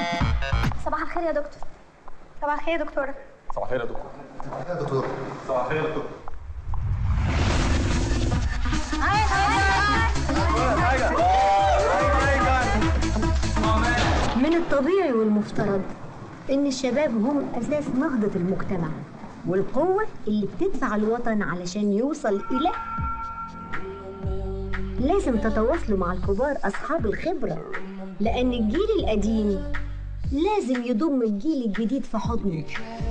صباح الخير يا دكتور صباح الخير يا دكتورة صباح الخير يا دكتور يا دكتور صباح الخير يا دكتور من الطبيعي والمفترض إن الشباب هم أساس نهضة المجتمع والقوة اللي بتدفع الوطن علشان يوصل إلى لازم تتواصلوا مع الكبار أصحاب الخبرة لأن الجيل القديم لازم يضم الجيل الجديد في حضنه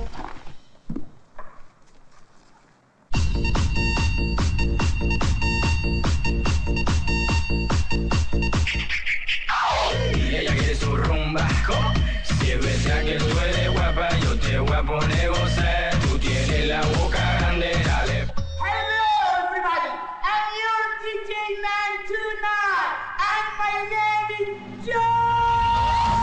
Ella quiere su rumba. Si es verdad que tú eres guapa, yo te voy a poner gozar. Tú tienes la boca grande, dale. Hello, everybody. I'm your DJ man tonight, and my name is Joe.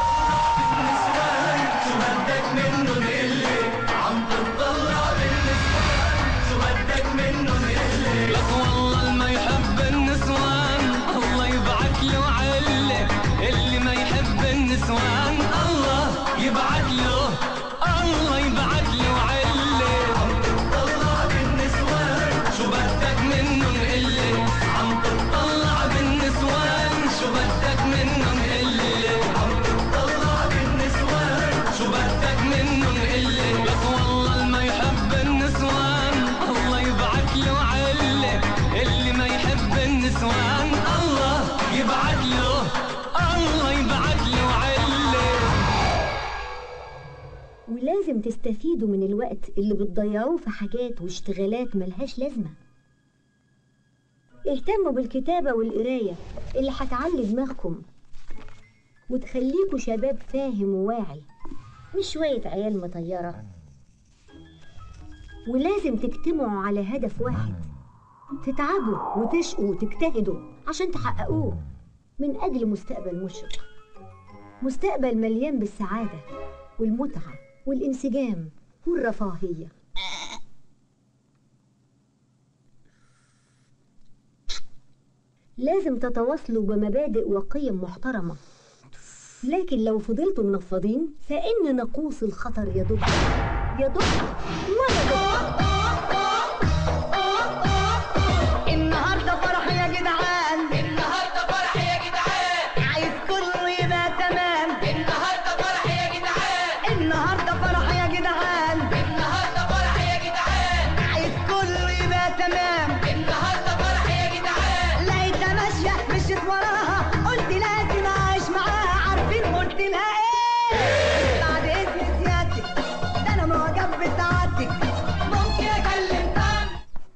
لك والله ما يحب النسوان الله يبعث له عله اللي ما يحب النسوان الله يبعث له الله يبعث له عله عم تطلع بالنسوان شو بدك منهم قله عم تطلع بالنسوان شو بدك منهم قله عم تطلع بالنسوان شو بدك منهم قله لك والله ما يحب النسوان الله يبعث له عله اللي ما يحب النسوان الله يبعث له الله يبعث له عله ولازم تستفيدوا من الوقت اللي بتضيعوه في حاجات واشتغالات ملهاش لازمة اهتموا بالكتابة والقراية اللي هتعلي دماغكم وتخليكوا شباب فاهم وواعي مش شوية عيال مطيرة ولازم تجتمعوا على هدف واحد تتعبوا وتشقوا وتجتهدوا عشان تحققوه من أجل مستقبل مشرق مستقبل مليان بالسعادة والمتعة والانسجام والرفاهية لازم تتواصلوا بمبادئ وقيم محترمة لكن لو فضلتوا منفضين فإن نقوص الخطر يدق يدق ويدق النهارده فرح يا جدعان النهارده فرح يا جدعان عايز كله يبقى تمام النهارده فرح يا جدعان النهارده فرح يا جدعان النهارده فرح يا جدعان عايز كله يبقى تمام النهارده فرح يا جدعان لقيتها ماشيه مشيت وراها قلت لازم اعيش معاها عارفين قلت لها ايه بعد اذن سيادتك ده انا معجب بسعادتك ممكن اكلم تاني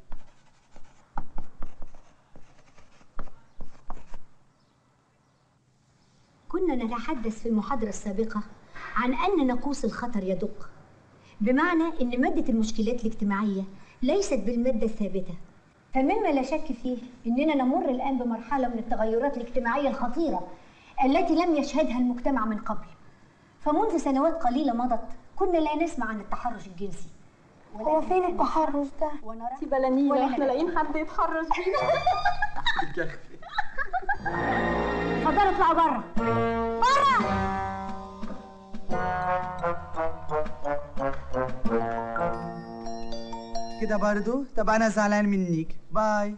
كنا نتحدث في المحاضرة السابقة عن أن نقوص الخطر يدق بمعنى أن مادة المشكلات الاجتماعية ليست بالمادة الثابتة فمما لا شك فيه أننا نمر الآن بمرحلة من التغيرات الاجتماعية الخطيرة التي لم يشهدها المجتمع من قبل فمنذ سنوات قليلة مضت كنا لا نسمع عن التحرش الجنسي هو فين التحرش ده؟ ونرى دي بلانينا ولا احنا لاقيين حد يتحرش بينا اتفضلوا اطلعوا بره كده برضو طب انا زعلان منك باي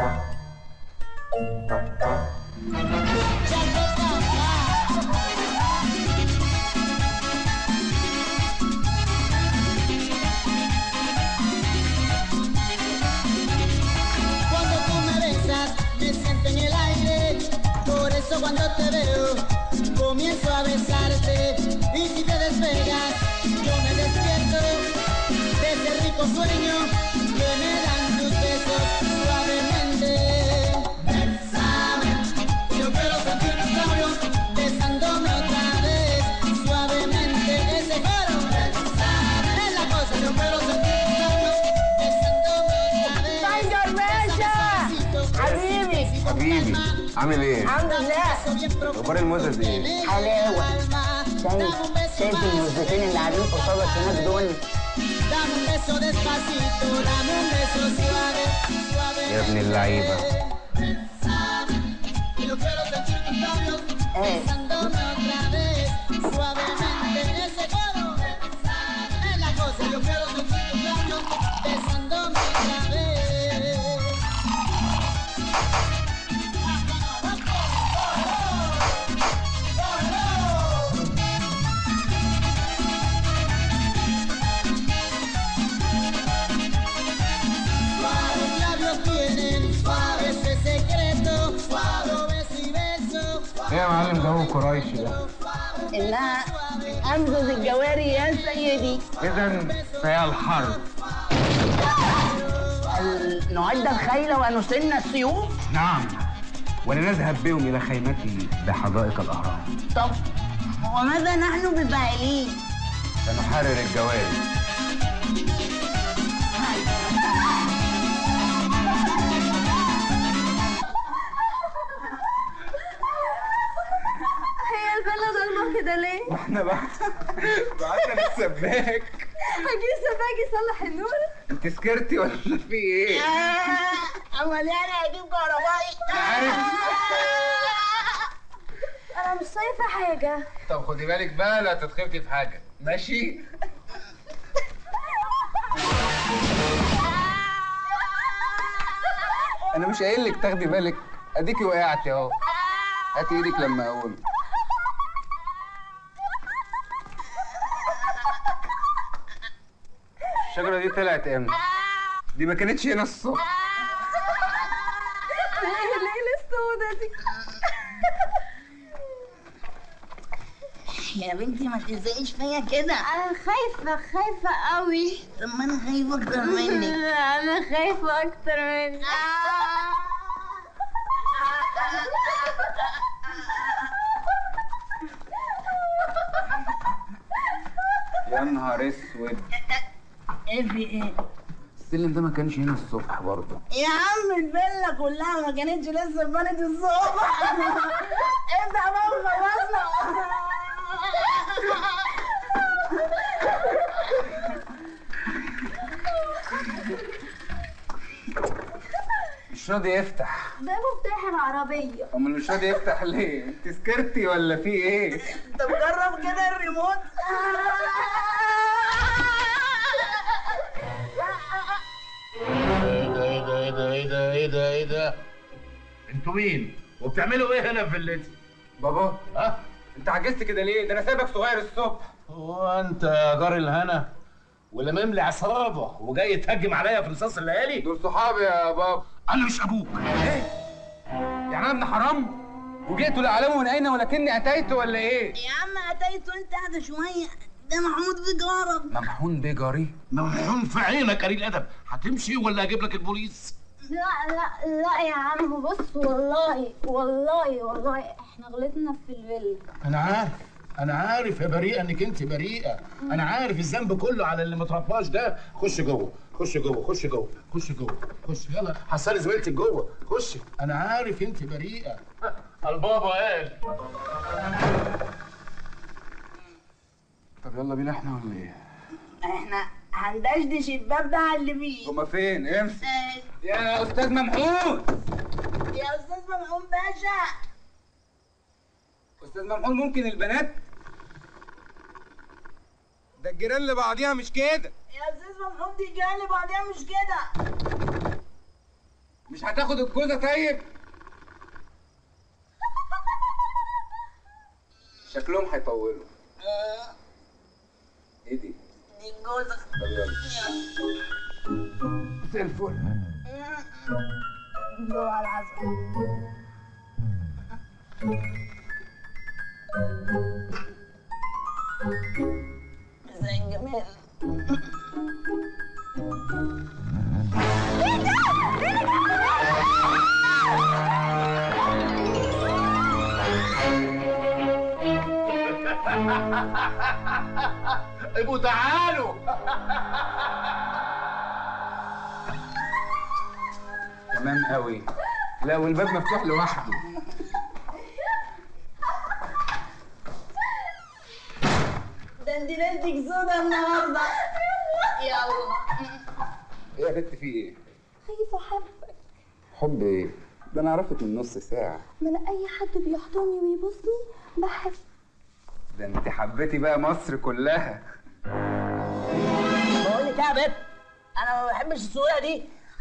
Cuando tú me besas, me siento en el aire. Por eso cuando te veo, comienzo a besarte. Y si te despegas, yo me despierto de ese rico sueño que me dan tus besos suavemente. Bésame, yo quiero sentir tus labios besándome otra vez suavemente. Ese coro, bésame, es la cosa, yo quiero sentir tus labios besándome otra vez. Tiger Measure! حبيبي حبيبي عامل ايه؟ الحمد لله اخبار الموزة ايه؟ حلاوة شايف شايف الموزتين اللي قاعدين قصادك هناك دول Dame un beso despacito, dame un beso suave, suave. يا ابن اللعيبة Bésame, yo quiero sentir tus labios besándome otra vez جو قريش ده انها امزز الجواري يا سيدي اذا فهي الحرب نعد الخيل ونسن السيوف نعم ولنذهب بهم الى خيمته بحدائق الاهرام طب وماذا نحن بفاعلين سنحرر الجواري هي البلد ضلمة كده ليه؟ احنا بقى بعتنا للسباك هجيب سباك يصلح النور انت سكرتي ولا في ايه؟ امال يعني هجيب كهربائي عارف أنا مش شايفة حاجة طب خدي بالك بقى لا تتخبطي في حاجه ماشي انا مش قايل لك تاخدي بالك اديكي وقعتي اهو هاتي ايدك لما اقول الشجره دي طلعت امتى دي ما كانتش هنا الصبح ليه ليه السودة دي؟ يا بنتي ما تزقيش فيا كده أنا خايفة خايفة قوي طب ما انا خايفه اكتر منك أنا خايفة أكتر منك يا نهار اسود ايه في ايه السلم ده ما كانش هنا الصبح برضه يا عم الفيلا كلها ما كانتش لسه اتبنت الصبح افتح بقى وخلصنا مش راضي يفتح ده مفتاح العربية امال مش راضي يفتح ليه انت سكرتي ولا في ايه طب جرب كده الريموت ايه ده ايه ده ايه ده ايه ده ايه ده انتوا مين وبتعملوا ايه هنا في فيلتي بابا ها انت عجزت كده ليه ده انا سايبك صغير الصبح هو انت يا جار الهنا ولا مملي عصابه وجاي تهجم عليا في رصاص الليالي دول صحابي يا بابا انا مش ابوك ايه يعني انا ابن حرام وجئت لا اعلم من اين ولكني اتيت ولا ايه يا عم اتيت وانت قاعده شويه ده محمود بجارب ممحون بيه جاري ممحون في عينك قليل الادب هتمشي ولا اجيب لك البوليس لا لا لا يا عم بص والله والله والله احنا غلطنا في الفيلا انا عارف انا عارف يا بريئه انك انت بريئه انا عارف الذنب كله على اللي مترباش ده خش جوه خش جوه خش جوه خش جوه خش يلا حصلي زميلتك جوه خشي انا عارف انت بريئه البابا قال طب يلا بينا احنا ولا ايه احنا هندشدش الباب ده على اللي فيه هما فين امسك آه، يا استاذ ممحون يا استاذ ممحون باشا استاذ ممحون ممكن البنات ده الجيران اللي بعضيها مش كده يا استاذ ممحون دي جايه بعديها مش كده مش هتاخد الجوزه طيب شكلهم هيطولوا ايه دي دي الجوزه طب يلا زي الفل دور على العسل زي الجمال ابقوا تعالوا تمام قوي لا والباب مفتوح لوحده ده انت ليلتك سودا النهارده يلا ايه يا بنت في ايه خايفة أحبك حب ايه ده انا اعرفك من نص ساعه ما أنا أي حد بيحضني ويبصني بحب ده انت حبيتي بقى مصر كلها بقول لك إيه يا بت انا ما بحبش السهوله دي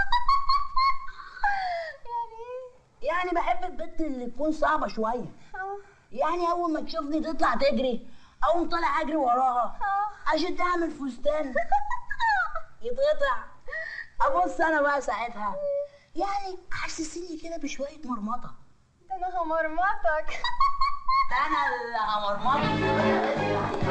يعني يعني بحب البت اللي تكون صعبه شويه اه يعني اول ما تشوفني تطلع تجري اقوم طالع اجري وراها اه عشان تعمل فستان يتقطع ابص انا بقى ساعتها يعني حسسني كده بشويه مرمطه ده أنا همرمطك ده انا اللي همرمطك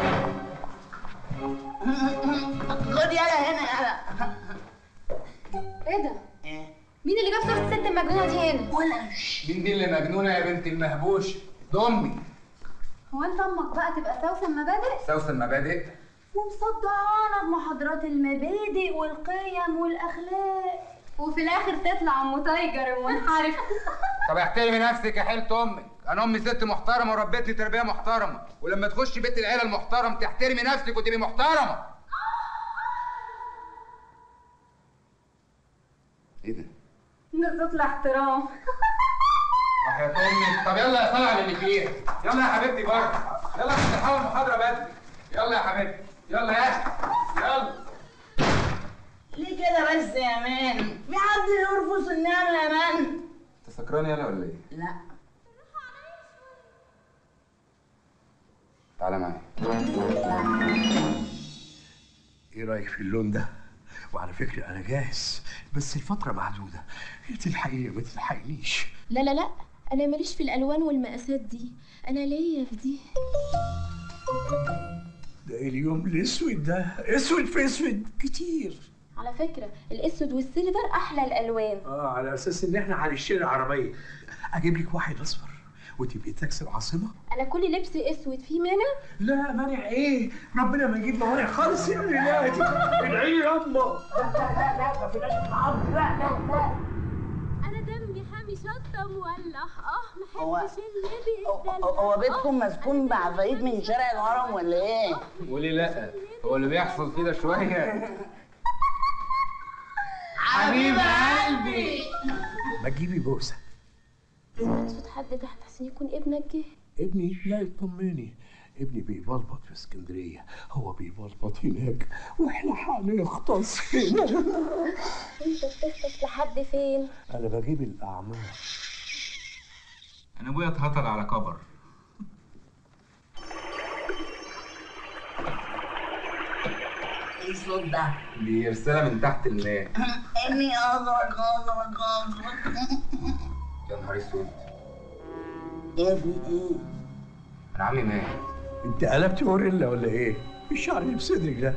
خد يلا هنا يلا ايه ده؟ ايه مين اللي جاب صورة الست المجنونة دي هنا؟ ولا مين دي اللي مجنونه يا بنت المهبوش ده امي هو انت امك بقى تبقى سوسن مبادئ؟ سوسن مبادئ ومصدعانا بمحاضرات المبادئ والقيم والاخلاق وفي الاخر تطلع ام تايجر ومنحرف طب احترمي نفسك يا حيلة امك انا امي ست محترمه وربتني تربيه محترمه ولما تخشي بيت العيله المحترم تحترمي نفسك وتبقي محترمه ايه ده ده صوت الاحترام وحياة امك طب يلا يا صلع اللي فيها يلا يا حبيبتي بره يلا عشان نحاول المحاضره بدري يلا يا حبيبتي يلا يا أخي. يلا ليه كده بس يا مان في حد يرفض النعمة يا مان انت سكران يلا ولا ايه لا تعالى معايا ايه رايك في اللون ده وعلى فكره انا جاهز بس الفتره محدوده يا تلحقيني ما تلحقنيش لا لا لا انا ماليش في الالوان والمقاسات دي انا ليا في دي ده إيه اليوم الاسود ده اسود في اسود كتير على فكره الاسود والسيلفر احلى الالوان اه على اساس ان احنا هنشتري عربيه اجيب لك واحد اصفر وتبقي تاكسي العاصمه انا كل لبسي اسود في مانع لا مانع ايه ربنا ما يجيب موانع خالص يا ولادي ادعي لي يما لا لا لا ما فيناش نتعب لا لا لا انا دمي حامي شطه مولع اه هو- محبش اللي هو- بيتدلع هو بيتكم مسكون بعفاريت من شارع الهرم ولا ايه؟ قولي لا هو اللي بيحصل فيه ده شويه حبيب قلبي ما تجيبي بوسه سمعت صوت حد تحت حسين يكون ابنك جه ابني لا اطمني ابني بيبلبط في اسكندريه هو بيبلبط هناك واحنا هنغطس هنا انت بتخطف لحد فين انا بجيب الاعمال انا ابويا اتهطل على كبر ايه الصوت ده؟ دي رساله من تحت الماء اني اقدر اقدر اقدر يا نهار اسود ايه في ايه؟ انا عمي مات انت قلبت غوريلا ولا ايه؟ ايه الشعر اللي في صدرك ده؟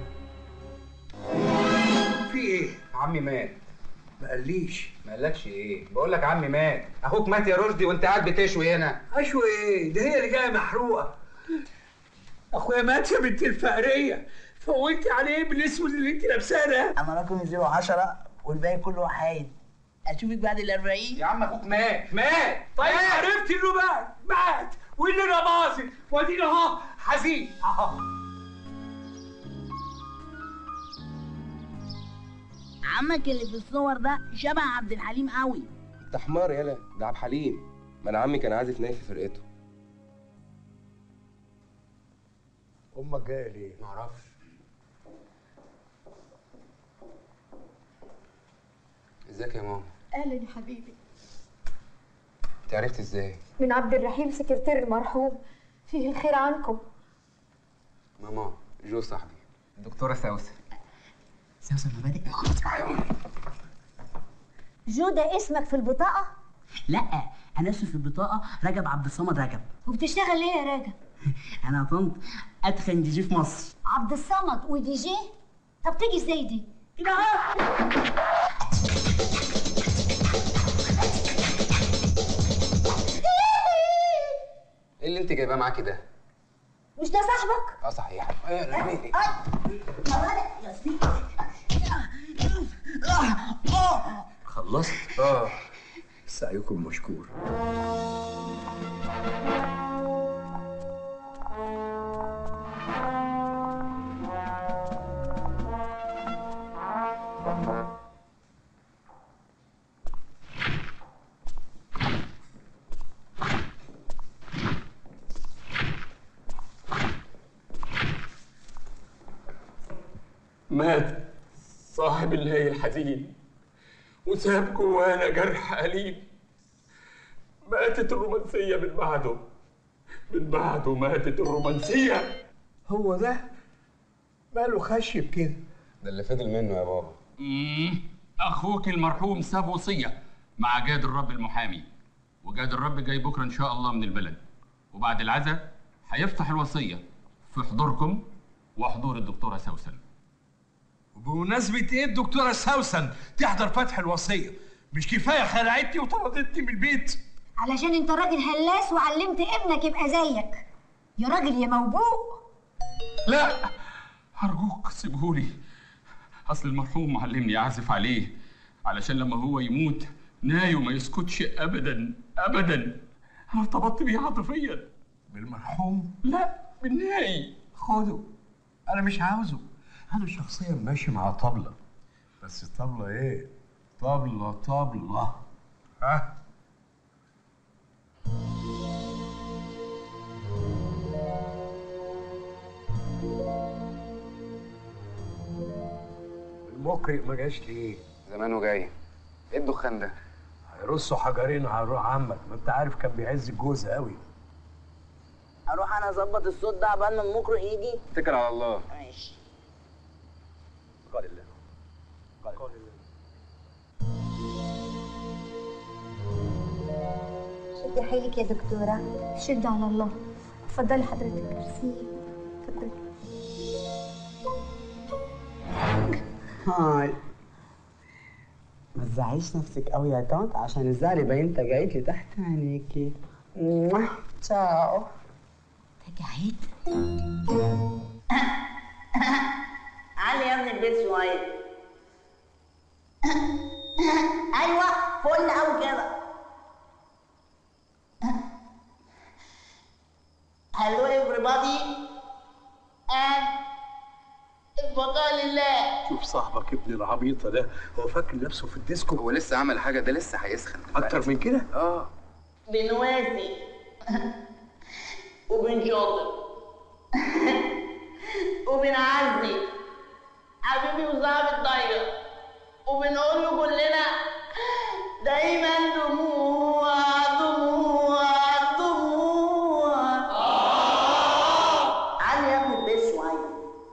في ايه؟ عمي مات ما قاليش ما قالكش ايه بقول لك عمي مات اخوك مات يا رشدي وانت قاعد بتشوي هنا اشوى ايه؟ ده هي اللي جايه محروقه اخويا مات يا بنت الفقريه فوتي عليه بالاسود اللي انت لابساه ده انا رقمي 010 والباقي كله حايد اشوفك بعد ال 40 يا عم اخوك مات مات طيب عرفت انه مات مات واللي انا باظت وادينا اهو حزين اهو عمك اللي في الصور ده شبه عبد الحليم قوي انت حمار يالا ده عبد الحليم ما انا عمي كان عازف ناي في فرقته امك جايه ليه؟ معرفش ازيك يا ماما اهلا يا حبيبي انت عرفت ازاي من عبد الرحيم سكرتير المرحوم فيه الخير عنكم ماما جو صاحبي الدكتوره سوسن سوسن مبادئ جو ده اسمك في البطاقة لا انا اسمي في البطاقه رجب عبد الصمد رجب وبتشتغل ايه يا راجل انا طنط اتخن دي جي في مصر عبد الصمد ودي جي طب تيجي ازاي دي كده اهو ايه اللي انت جايباه معاكي ده مش ده صاحبك اه صحيح ايه رحمي خلصت اه سعيكم مشكور مات صاحب الهي الحزين وساب جوانا جرح أليم ماتت الرومانسية من بعده من بعده ماتت الرومانسية هو ده ماله خشب كده ده اللي فضل منه يا بابا اخوك المرحوم ساب وصيه مع جاد الرب المحامي وجاد الرب جاي بكره ان شاء الله من البلد وبعد العزاء هيفتح الوصيه في حضوركم وحضور الدكتوره سوسن وبمناسبة ايه الدكتورة سوسن تحضر فتح الوصية مش كفاية خلعتني وطردتني من البيت علشان انت راجل هلاس وعلمت ابنك يبقى زيك يا راجل يا موبوء لا ارجوك سيبهولي اصل المرحوم معلمني اعزف عليه علشان لما هو يموت نايو ما يسكتش ابدا ابدا انا ارتبطت بيه عاطفيا بالمرحوم لا بالناي خده انا مش عاوزه انا شخصيا ماشي مع طبلة بس طبلة ايه طبلة طبلة ها المقرئ ما جاش ليه زمانه جاي ايه الدخان ده هيرصوا حجرين على روح عمك ما انت عارف كان بيعز الجوز قوي اروح انا اظبط الصوت ده عبال ما المقرئ يجي اتكل على الله ماشي قال الله قال الله شدي حيلك يا دكتورة شد على الله اتفضلي حضرتك ميرسي اتفضلي هاي ما تزعليش نفسك قوي يا طنط عشان الزعل يبين تجاعيد لي تحت عينيكي موah. تشاو تجاعيد علي يا ابني البيت شويه ايوه فل قوي كده هلو everybody and بقى لله شوف صاحبك ابن العبيطة ده هو فاكر نفسه في الديسكو هو لسه عمل حاجه ده لسه هيسخن اكتر من كده اه بنواسي وبنشاطر وبنعزي حبيبي وصاحبي الطيب وبنقول له كلنا دايما دموع دموع دموع علي يا ابني البيت شويه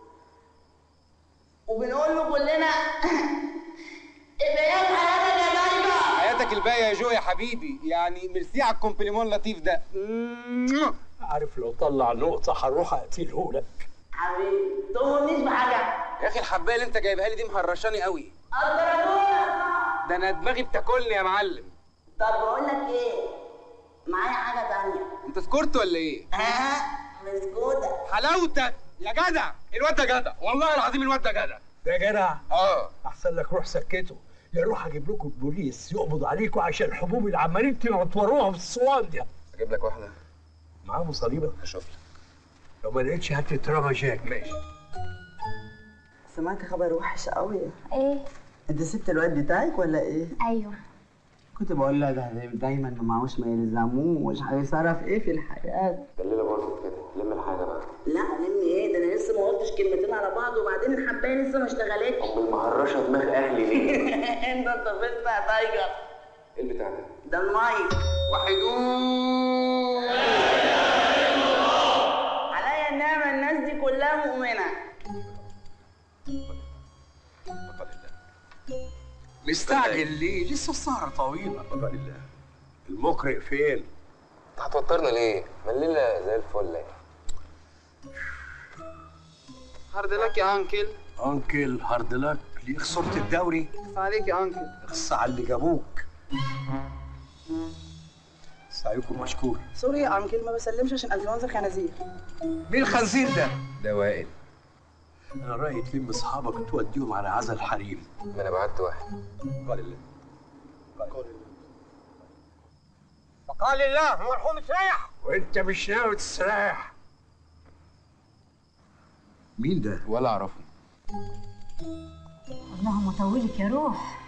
وبنقول له كلنا بدايات حياتك يا دايما حياتك الباقيه يا جو يا حبيبي يعني ميرسي على الكومبليمون اللطيف ده عارف لو طلع نقطة هروح اقتله لك حبيبي تؤمنيش بحاجه يا اخي الحبايه اللي انت جايبها لي دي مهرشاني قوي الدرجات ده انا دماغي بتاكلني يا معلم طب بقول لك ايه معايا حاجه تانية انت سكرت ولا ايه ها مسكوتة حلاوتك يا جدع الواد ده جدع والله العظيم الواد ده جدع ده جدع اه احسن لك روح سكته يا روح اجيب لكم البوليس يقبض عليكم عشان الحبوب اللي عمالين تنطوروها في الصوان ده اجيب لك واحده معاه مصاريبه هشوف لك لو ما لقيتش هات لي تراما جاك ماشي سمعت خبر وحش قوي ايه انت سبت الواد بتاعك ولا ايه؟ ايوه كنت بقول لها ده دايما ما معهوش ما يلزموش هيصرف ايه في الحياه ده الليله باظت كده لم الحاجه بقى لا لمي ايه ده انا لسه ما قلتش كلمتين على بعض وبعدين الحبايه لسه ما اشتغلتش امال مهرشه دماغ اهلي ليه انت اتفقت يا تايجر ايه البتاع ده ده المايك وحدوه عليا النعمه الناس دي كلها مؤمنه مستعجل ليه؟ لسه السهرة طويلة بقى لله المقرئ فين؟ انت هتوترنا ليه؟ ما الليله زي الفل اهي هارد لك يا انكل انكل هارد لك ليه خسرت الدوري؟ اخص عليك يا انكل اخص على اللي جابوك سعيكم مشكور سوري يا انكل ما بسلمش عشان انفلونزا الخنازير مين الخنزير ده؟ ده وائل انا رايي تلم اصحابك توديهم على عزا الحريم ما انا بعت واحد قال الله قال الله فقال الله مرحوم استريح وانت مش ناوي تستريح مين ده؟ ولا اعرفه اللهم طولك يا روح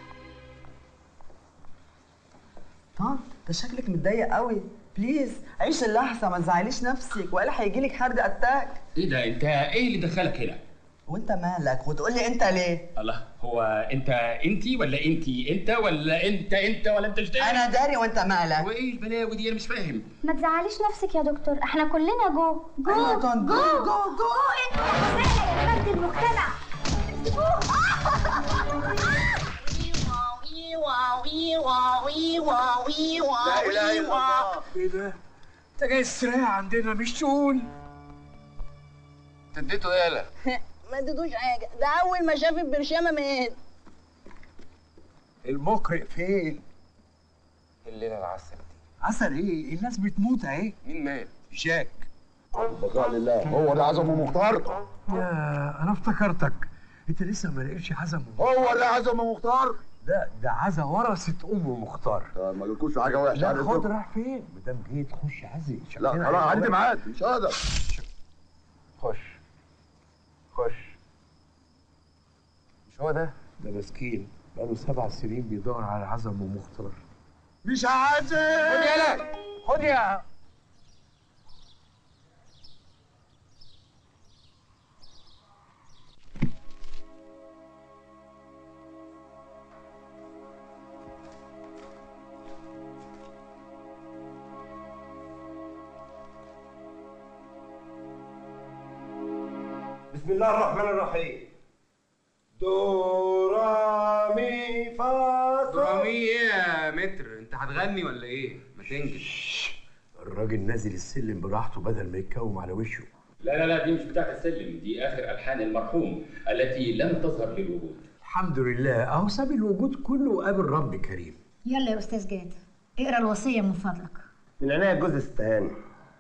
طنط ده شكلك متضايق قوي بليز عيش اللحظه ما تزعليش نفسك والا هيجيلك هارد اتاك ايه ده انت ايه اللي دخلك هنا وانت مالك وتقول لي انت ليه الله هو انت انتي ولا انتي انت ولا انت انت ولا انت مش انا داري وانت مالك وايه البلاوي دي انا مش فاهم ما تزعليش نفسك يا دكتور احنا كلنا جو جو أيوة يا طنط، جو جو، جو. جو انت خسالة يا بنت المجتمع لا اله الا الله ايه ده؟ انت جاي تستريح عندنا مش تقول انت اديته ايه يالا ما اديتوش حاجه ده اول ما شاف البرشامه مات المقرئ فين الليله العسل عسل ايه الناس بتموت اهي مين مات جاك بقاء لله هو ده عزم مختار يا انا افتكرتك انت لسه ما لقيتش عزم هو ده عزم مختار لا ده عزا ورثة ام مختار ما قلتلكوش حاجه وحشه لا على خد الفكرة. راح فين ما دام جيت خش عزي لا شكلنا خلاص هيبقى عندي واحد. ميعاد مش هقدر خش خش مش هو ده ده مسكين بقاله سبع سنين بيدور على عزم ام مختار مش عازم خد يالا خد يا بسم الله الرحمن الرحيم دو را مي فا صول. درامي ايه يا متر انت هتغني ولا ايه ما تنجز الراجل نازل السلم براحته بدل ما يتكوم على وشه لا لا لا دي مش بتاعت السلم دي اخر الحان المرحوم التي لم تظهر للوجود الحمد لله اهو ساب الوجود كله وقابل رب كريم يلا يا استاذ جاد اقرا الوصيه من فضلك من عناية الجزء الستهاني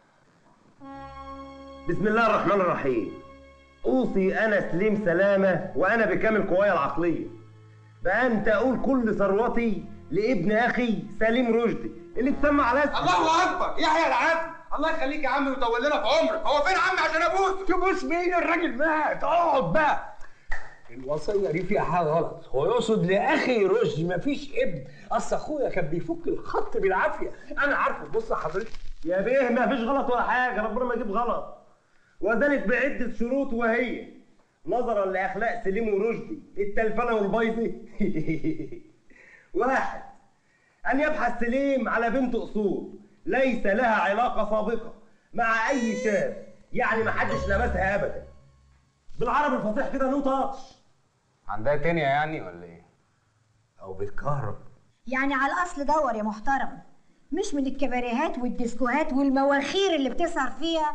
بسم الله الرحمن الرحيم أوصي أنا سليم سلامة وأنا بكامل قواي العقلية بأن تقول كل ثروتي لابن أخي سليم رشدي اللي تسمى على اسمي الله اكبر يحيى العدل الله يخليك يا عم ويطول لنا في عمرك هو فين عمي عشان ابوس تبوس مين الراجل مات اقعد بقى الوصيه دي فيها حاجه غلط هو يقصد لاخي رشدي مفيش ابن اصل اخويا كان بيفك الخط بالعافيه انا عارفه بص حضرتك يا بيه ما فيش غلط ولا حاجة ربنا ما يجيب غلط وذلك بعدة شروط وهي نظرا لأخلاق سليم ورشدي التلفنة والبيضة واحد أن يبحث سليم على بنت أصول ليس لها علاقة سابقة مع أي شاب يعني ما حدش لمسها أبدا بالعربي الفصيح كده نو تاتش عندها تانية يعني ولا ايه او بالكهرب يعني على الاصل دور يا محترم مش من الكباريهات والديسكوهات والمواخير اللي بتسهر فيها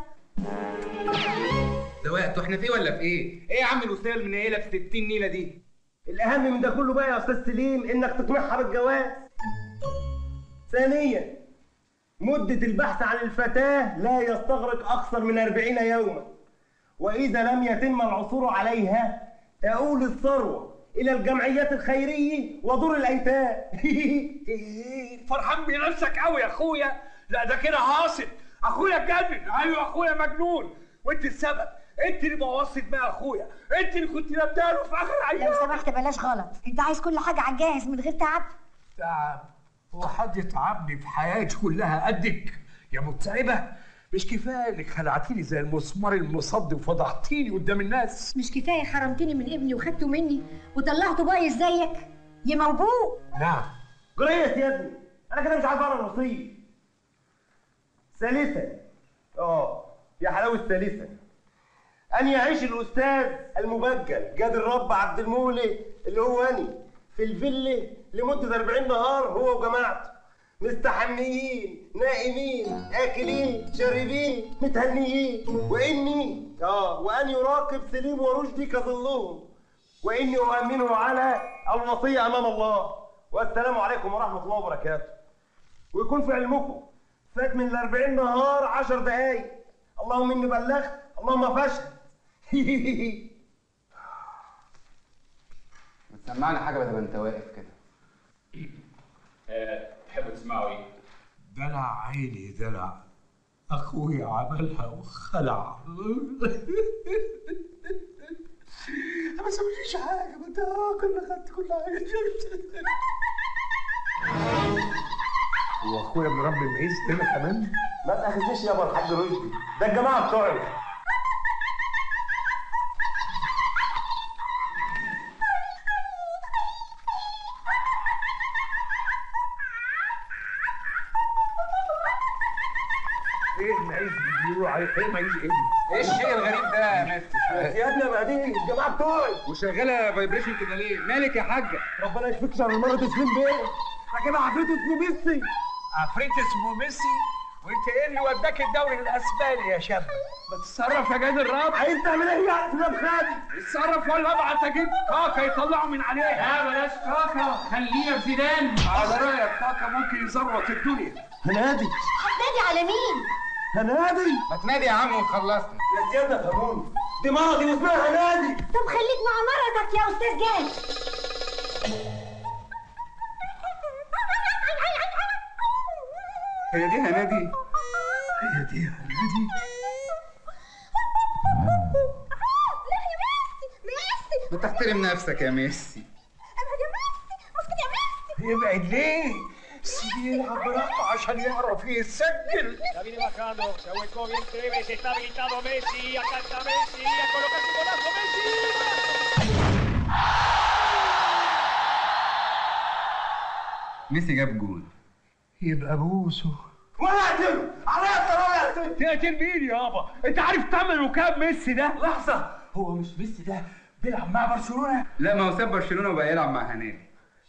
ده وقت واحنا في ولا في ايه؟ ايه يا عم الوصيه المنيله في 60 نيله دي؟ الأهم من ده كله بقى يا أستاذ سليم إنك تقنعها بالجواز. ثانيا مدة البحث عن الفتاة لا يستغرق أكثر من أربعين يوما وإذا لم يتم العثور عليها تؤول الثروة إلى الجمعيات الخيرية ودور الأيتام فرحان بنفسك قوي يا اخويا لا ده كده هاصل اخويا اتجنن ايوه اخويا مجنون وانت السبب انت اللي بوظت دماغ اخويا انت اللي كنت نبداله في اخر ايام لو سمحت بلاش غلط انت عايز كل حاجه على الجاهز من غير تعب تعب هو حد يتعبني في حياتي كلها قدك يا متعبه مش كفايه انك خلعتيني زي المسمار المصدي وفضحتيني قدام الناس مش كفايه حرمتني من ابني وخدته مني وطلعته بايظ زيك يا موبوء نعم جريس يا ابني أنا كده مش عارف أقرا الوصية ثالثا اه يا حلاوة ثالثا أن يعيش الأستاذ المبجل جاد الرب عبد المولي اللي هو أني في الفيلا لمدة 40 نهار هو وجماعته مستحميين نائمين آكلين شاربين متهنيين وإني اه وأن يراقب سليم ورشدي كظلهم وإني أؤمنه على الوصية أمام الله والسلام عليكم ورحمة الله وبركاته ويكون في علمكم فات من الأربعين نهار عشر دقايق اللهم إني بلغت اللهم فشل ما تسمعنا حاجه بدل ما انت واقف كده آه، تحبوا تسمعوا ايه؟ دلع عيني دلع اخويا عملها وخلع ما سويتش حاجه ما انت كنا خدت كل حاجه هو اخويا مربي معيز هنا كمان ما تاخذنيش يابا الحاج رشدي ده الجماعة بتوعي ايه المعيز بيقولوا عليه ايه معيز ايه ايه الشيء الغريب ده يا مستر؟ يا ابني يا بقى الجماعة بتوعي وشغاله فايبريشن كده ليه؟ مالك يا حاجه؟ ربنا يشفيك شر المرض تسليم بيه ده كده عفريت اسمه ميسي عفريت اسمه ميسي وانت ايه اللي وداك الدوري الاسباني يا شاب ما تتصرف يا جاد الرب عايز تعمل ايه يعني في خالي اتصرف ولا ابعت اجيب كاكا يطلعوا من عليه لا بلاش كاكا خلينا في زيدان على رايك كاكا ممكن يظبط الدنيا هنادي هتنادي على مين؟ هنادي ما تنادي يا عم وخلصنا يا زيادة فهموني دي مرضي واسمها هنادي طب خليك مع مرتك يا استاذ جاد هي دي هنادي هي دي هنادي ما تحترم نفسك يا ميسي يبعد ليه؟ سيدي يلعب براحته عشان يعرف يسجل Davide Macano, segue il gol in breve, si sta abilitado Messi, accanto a Messi, a colocarsi golazo Messi! ميسي جاب جول يبقى بوسه ولا اقتله عليا الطلاق اقتله تقتل مين يابا؟ انت عارف ثمنه كام ميسي ده؟ لحظة هو مش ميسي ده بيلعب مع برشلونة؟ لا ما هو ساب برشلونه وبقى يلعب مع هنادي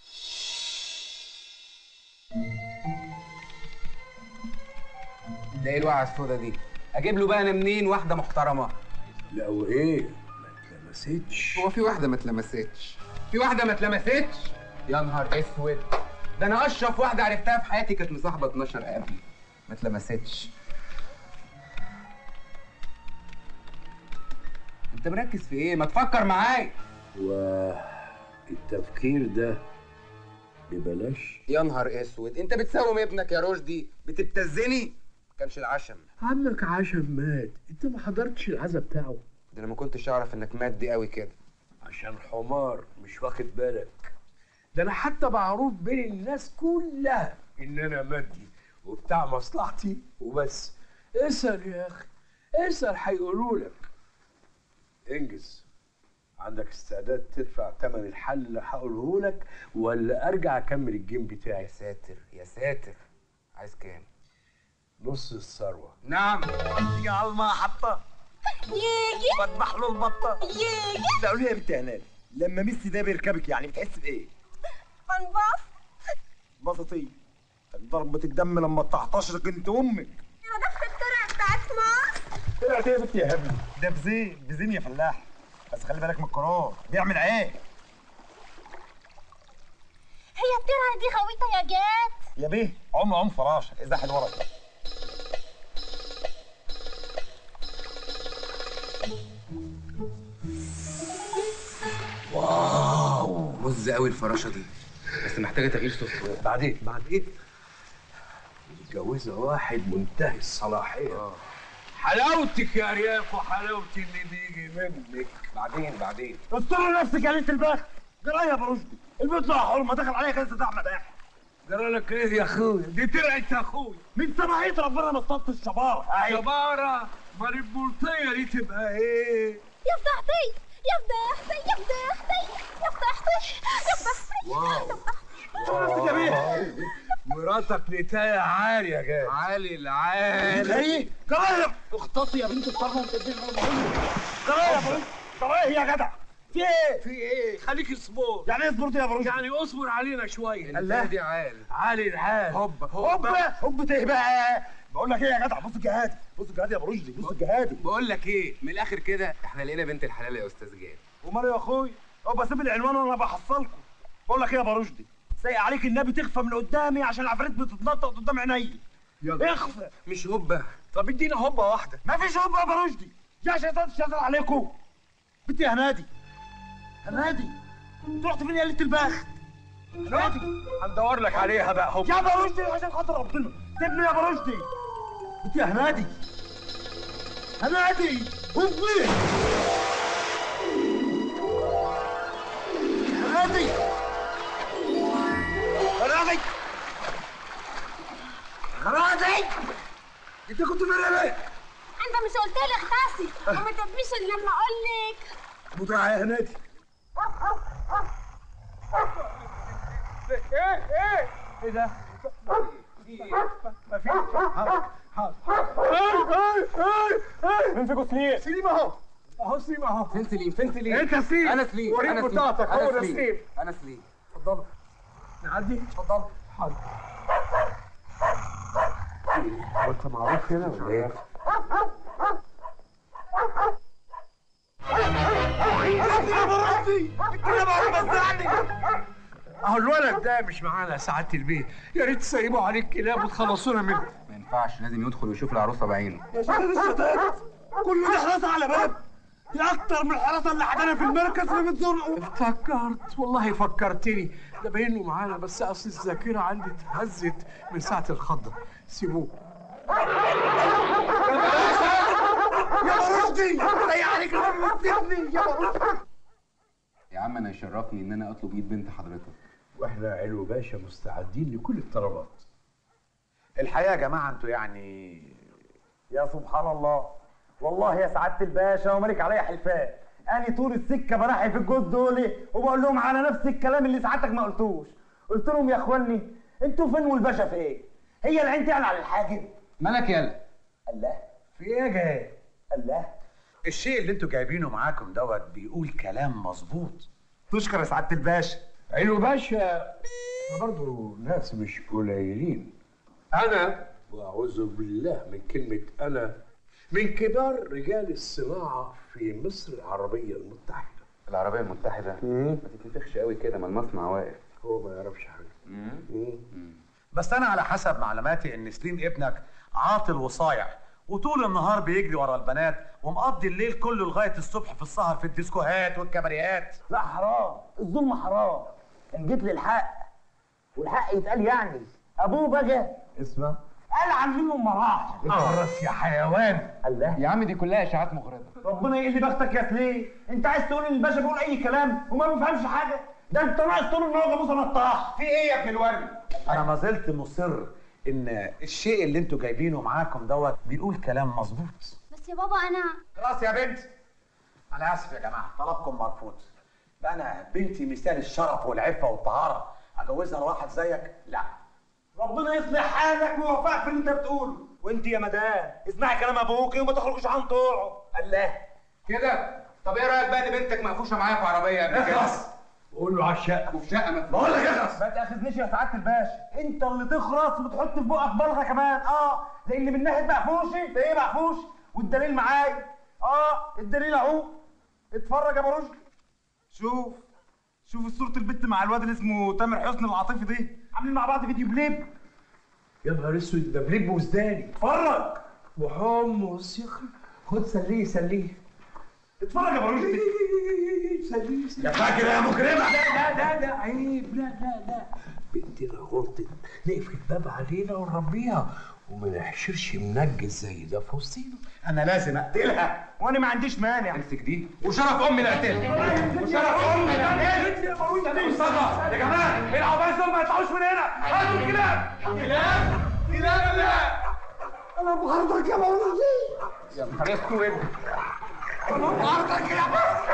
ده ايه الوقعه السودا دي؟ اجيب له بقى انا منين واحده محترمه؟ لا وايه؟ ما اتلمستش هو في واحده ما اتلمستش في واحده ما اتلمستش يا نهار اسود ده انا اشرف واحده عرفتها في حياتي كانت مصاحبه 12 قبل ما اتلمستش انت مركز في ايه؟ ما تفكر معايا والتفكير ده ببلاش يا نهار اسود انت بتساوم ابنك يا رشدي بتبتزني ما كانش العشم عمك عشم مات انت ما حضرتش العزا بتاعه ده انا ما كنتش اعرف انك مادي قوي كده عشان حمار مش واخد بالك ده انا حتى معروف بين الناس كلها ان انا مادي وبتاع مصلحتي وبس اسال يا اخي اسال هيقولوا لك انجز عندك استعداد تدفع ثمن الحل اللي هقوله لك ولا ارجع اكمل الجيم بتاعي يا ساتر يا ساتر عايز كام نص الثروه نعم تيجي على المحطة يجي بذبح له البطة يجي لا قولي لي يا بنت هنادي لما ميسي ده بيركبك يعني بتحس بايه؟ انبسط بسطي ضربة الدم لما تحتشرك انت امك انا ضفت الترعه بتاعت مصر طلعت ايه يا بنت يا هبل ده بزين بزين يا فلاح بس خلي بالك من القرار بيعمل ايه هي الترعه دي غويطه يا جات يا بيه عم عم فراشه ازاح الورق ده واو مز قوي الفراشه دي بس محتاجه تغيير صوص بعدين بعدين متجوزه واحد منتهي الصلاحيه حلاوتك يا رياف وحلاوتي اللي بيجي منك بعدين بعدين استر نفسك يا بنت البخت جرايه يا برشدي البيت له حرمه دخل عليا كذا احمد احمد جرى لك ايه يا اخويا دي طلعت اخويا من سماحية ربنا ما اصطدت الشبارة شبارة ما البلطية دي تبقى ايه يا فضحتي يا فضحتي يا فضحتي يا فضحتي يا فضحتي واو شو نفسك يا بيه مراتك نتاية عالية يا جاي عالي العالي ايه جرايه اختصي يا بنت الطرمه وتديني جرايه يا برشدي جرايه يا جدع في ايه في ايه خليك اصبر يعني ايه اصبرت يا برشدي يعني اصبر علينا شوية الله دي عالي عالي الحال هوب هوب هوب ايه بقى بقول لك ايه يا جدع بص الجهادي بص الجهادي يا برشدي بص الجهادي بقول لك ايه من الاخر كده احنا لقينا بنت الحلال يا استاذ جاد ومال يا اخوي هو بسيب العنوان وانا بحصلكم بقول لك ايه يا برشدي سايق عليك النبي تخفى من قدامي عشان العفاريت بتتنطط قدام عيني يلا اخفى مش هوبه طب ادينا هوبة واحدة مفيش هوب يا برشدي دي عشان تشتغل عليكم بنتي يا هنادي هنادي انت رحت فين يا ليله البخت هنادي هندور لك عليها بقى هوبة يا برشدي عشان خاطر ربنا سيبني يا برشدي بنتي يا هنادي هنادي هوبي هنادي هنادي هنادي انت كنت فين يا بيه؟ انت مش قلت لي اختصي وما تبيش الا لما اقول لك متعة يا هنادي ايه ايه ايه ده ما في حاضر حاضر فين فيكم سليم؟ سليم اهو اهو سليم اهو فين سليم فين سليم انت سليم انا سليم وريني انا سليم بطاقتك انا هو ده سليم سليم انا سليم اتفضل نعدي اتفضل حاضر هو انت معروف هنا ولا ايه؟ اهو الولد ده مش معانا سعاده البيت يا ريت تسيبوا عليه الكلاب وتخلصونا منه ما ينفعش لازم يدخل ويشوف العروسه بعينه يا سيدي الستات كل ده حراسه على باب دي اكتر من الحراسه اللي عندنا في المركز اللي بتزور افتكرت والله فكرتني ده باين له معانا بس اصل الذاكره عندي اتهزت من ساعه الخضه سيبوه يا مرشدي ضيع عليك المستبني يا مرشدي يا عم انا يشرفني ان انا اطلب ايد بنت حضرتك واحنا علو باشا مستعدين لكل الطلبات الحقيقه يا جماعه انتوا يعني يا سبحان الله والله يا سعاده الباشا ومالك عليا حلفان انا طول السكه براحي في الجوز دول وبقول لهم على نفس الكلام اللي سعادتك ما قلتوش قلت لهم يا اخواني انتوا فين والباشا فين هي العين تعلى على الحاجب مالك يالا الله في ايه يا جاي الله الشيء اللي انتوا جايبينه معاكم دوت بيقول كلام مظبوط تشكر يا سعاده الباشا علو باشا احنا برضه ناس مش قليلين انا واعوذ بالله من كلمه انا من كبار رجال الصناعه في مصر العربيه المتحده العربيه المتحده ما تتنفخش قوي كده ما المصنع واقف هو ما يعرفش حاجه بس انا على حسب معلوماتي ان سليم ابنك عاطل وصايع وطول النهار بيجري ورا البنات ومقضي الليل كله لغايه الصبح في السهر في الديسكوهات والكباريهات لا حرام الظلم حرام ان جيت للحق والحق يتقال يعني ابوه بقى اسمع قال عنه مراحل اخرس يا حيوان الله يا عم دي كلها اشاعات مغرضه ربنا يقل بختك يا سليم انت عايز تقول ان الباشا بيقول اي كلام وما بيفهمش حاجه ده انت ناقص تقول ان هو جاموسه نطاح في ايه يا ابن الورد؟ انا ما زلت مصر ان الشيء اللي انتوا جايبينه معاكم دوت بيقول كلام مظبوط بس يا بابا انا خلاص يا بنت انا اسف يا جماعه طلبكم مرفوض ده انا بنتي مثال الشرف والعفه والطهاره اجوزها لواحد زيك لا ربنا يصلح حالك ويوفقك في اللي انت بتقوله وانت يا مدام اسمعي كلام ابوك وما تخرجش عن طوعه الله كده طب ايه رايك بقى ان بنتك مقفوشه معايا في عربيه قبل كده؟ اخلص قول له على الشقه وفي شقه ما بقول لك اخلص ما تاخذنيش يا سعاده الباشا انت اللي تخرس وتحط في بقك بلغه كمان اه لان من ناحيه مقفوشي فايه مقفوش والدليل معايا اه الدليل اهو اتفرج يا برشدي شوف شوف صورة البت مع الواد اللي اسمه تامر حسني العاطفي دي عاملين مع بعض فيديو بليب يا نهار اسود ده بليب وزداني اتفرج وحمص يا اخي خد سليه سليه اتفرج يا برشدي سليه يا فاكر يا مجرمة لا لا لا لا عيب لا لا لا بنتنا غلطت نقفل الباب علينا ونربيها وما نحشرش منجز زي ده في وسطينا انا لازم اقتلها وانا ما عنديش مانع امسك دي وشرف امي اللي اقتلها وشرف امي اللي اقتلها يا مصطفى يا جماعه العباس دول ما يطلعوش من هنا هاتوا الكلاب كلاب كلاب لا انا بغرضك يا مولودي يا نهار اسود انا بغرضك يا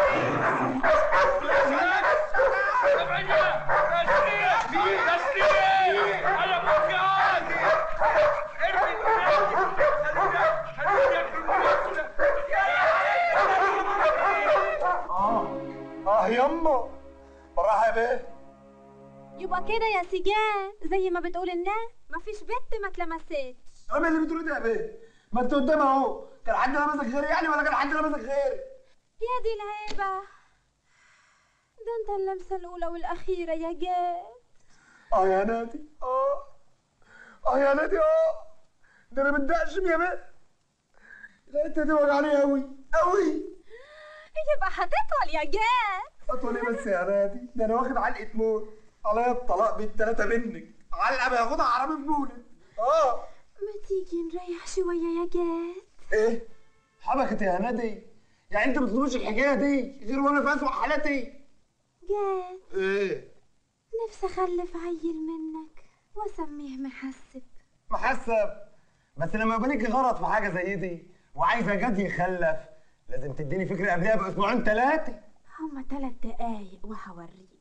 اه اه يما بالراحه يا بيه يبقى كده يا سجان زي ما بتقول الناس مفيش بنت ما اتلمستش انا اللي بتقول ده يا بيه ما انت قدام اهو كان حد لابسك غيري يعني ولا كان حد لابسك غيري يا دي الهيبة ده انت اللمسة الأولى والأخيرة يا جاد اه يا نادي اه اه يا نادي اه ده انا متدقشم يا بيه الحته دي وجعاني قوي قوي يبقى هتطول يا جاد اطول ايه بس يا نادي ده انا واخد علقه موت عليا الطلاق بالثلاثه منك علقه بياخدها حرامي في مولد اه ما تيجي نريح شوية يا جاد ايه حبكت يا نادي يعني انت ما بتطلبوش الحكايه دي غير وانا في اسوء حالاتي جاد ايه نفسي أخلف عيل منك وأسميه محسب محسب بس لما يبقى ليكي غرض في حاجه زي دي وعايزه جد يخلف لازم تديني فكره قبلها باسبوعين ثلاثه هما تلات دقايق وهوريك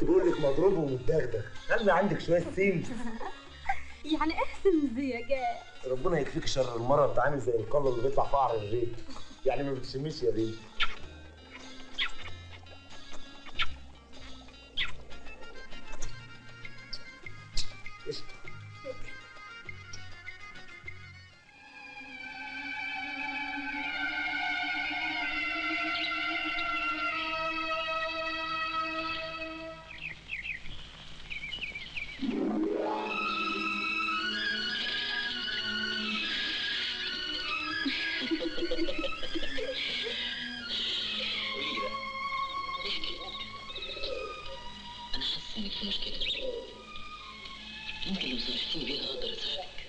البت بقول لك مضروب ومتدغدغ خلي عندك شويه سيمس يعني احسن زي يا جاد ربنا يكفيك شر المرض انت عامل زي القلب اللي بيطلع في قعر الريق يعني ما بتشميش يا ريت انا حاسه انك في مشكله يمكن لو سامحتيني بيها اقدر اساعدك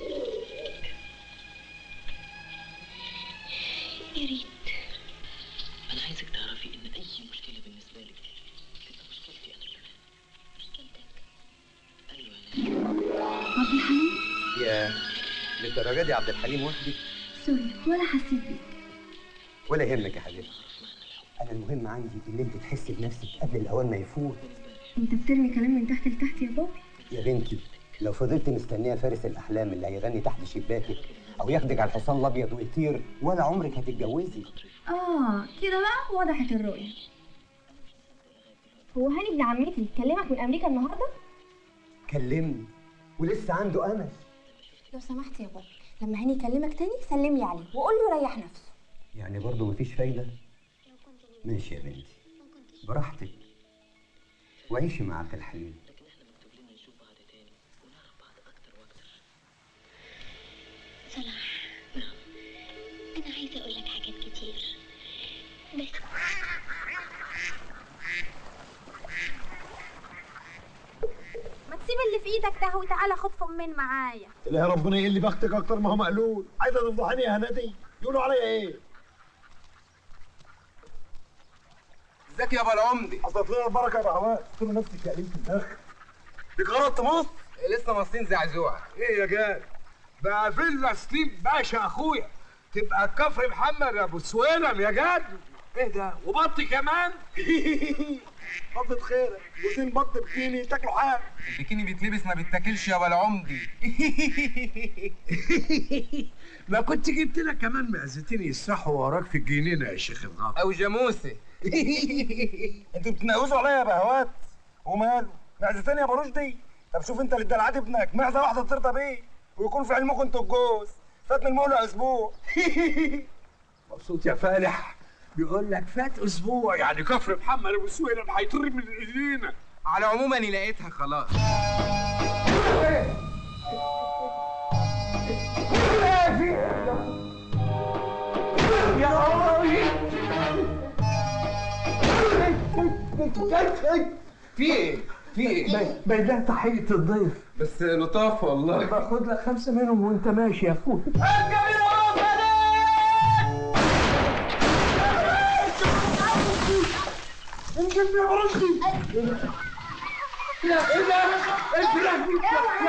يا ريت انا عايزك تعرفي ان اي مشكله بالنسبه لك تبقى مشكلتي انا كمان عبد الحليم يا للدرجه دي عبد الحليم وحدي سوري ولا حسيت بيك ولا يهمك يا حبيبي انا المهم عندي ان انت تحسي بنفسك قبل الاوان ما يفوت انت بترمي كلام من تحت لتحت يا بابي يا بنتي لو فضلت مستنيه فارس الاحلام اللي هيغني تحت شباكك او ياخدك على الحصان الابيض ويطير ولا عمرك هتتجوزي اه كده بقى وضحت الرؤية هو هاني ابن عمتي كلمك من امريكا النهارده كلمني ولسه عنده امل لو سمحت يا بابا لما هاني يكلمك تاني سلم لي عليه وقول له يريح نفسه يعني برضه مفيش فايده ماشي يا بنتي براحتك وعيشي مع عبد الحليم صلاح انا عايزه اقول لك حاجات كتير بس ما تسيب اللي في ايدك ده وتعالى خد فمين معايا لا ربنا يقل بختك اكتر ما هو مقلول عايزه تفضحني يا هنادي يقولوا عليا ايه ازيك يا ابو العمدي حصلت لنا البركه يا بهوات طول نفسك تقليل في الاخر دي قررت مصر لسه مصين زعزوعه ايه يا جاد بقى فيلا سليم باشا اخويا تبقى كفر محمد ابو سويلم يا جاد ايه ده وبطي كمان بطة خيرك وزين بط بكيني تاكلوا حاجه البكيني بيتلبس ما بيتاكلش يا ابو العمدي ما كنت جبت لك كمان معزتين يسرحوا وراك في الجنينه يا شيخ الغاب او جاموسه انتوا بتنقوزوا عليا يا بهوات وماله معزتين يا ابو رشدي طب شوف انت اللي ادى ابنك معزه واحده ترضى بيه ويكون في علمكم انتوا الجوز فات من المولى اسبوع مبسوط يا فالح بيقول لك فات اسبوع يعني كفر محمد ابو سويلم هيطر من ايدينا على العموم انا لقيتها خلاص يا الله في ايه؟ في ايه؟ ده تحية الضيف بس لطاف والله باخد لك خمسة منهم وانت ماشي يا اخويا انجب يا رشدي لا ايه ده؟ الفراخ دي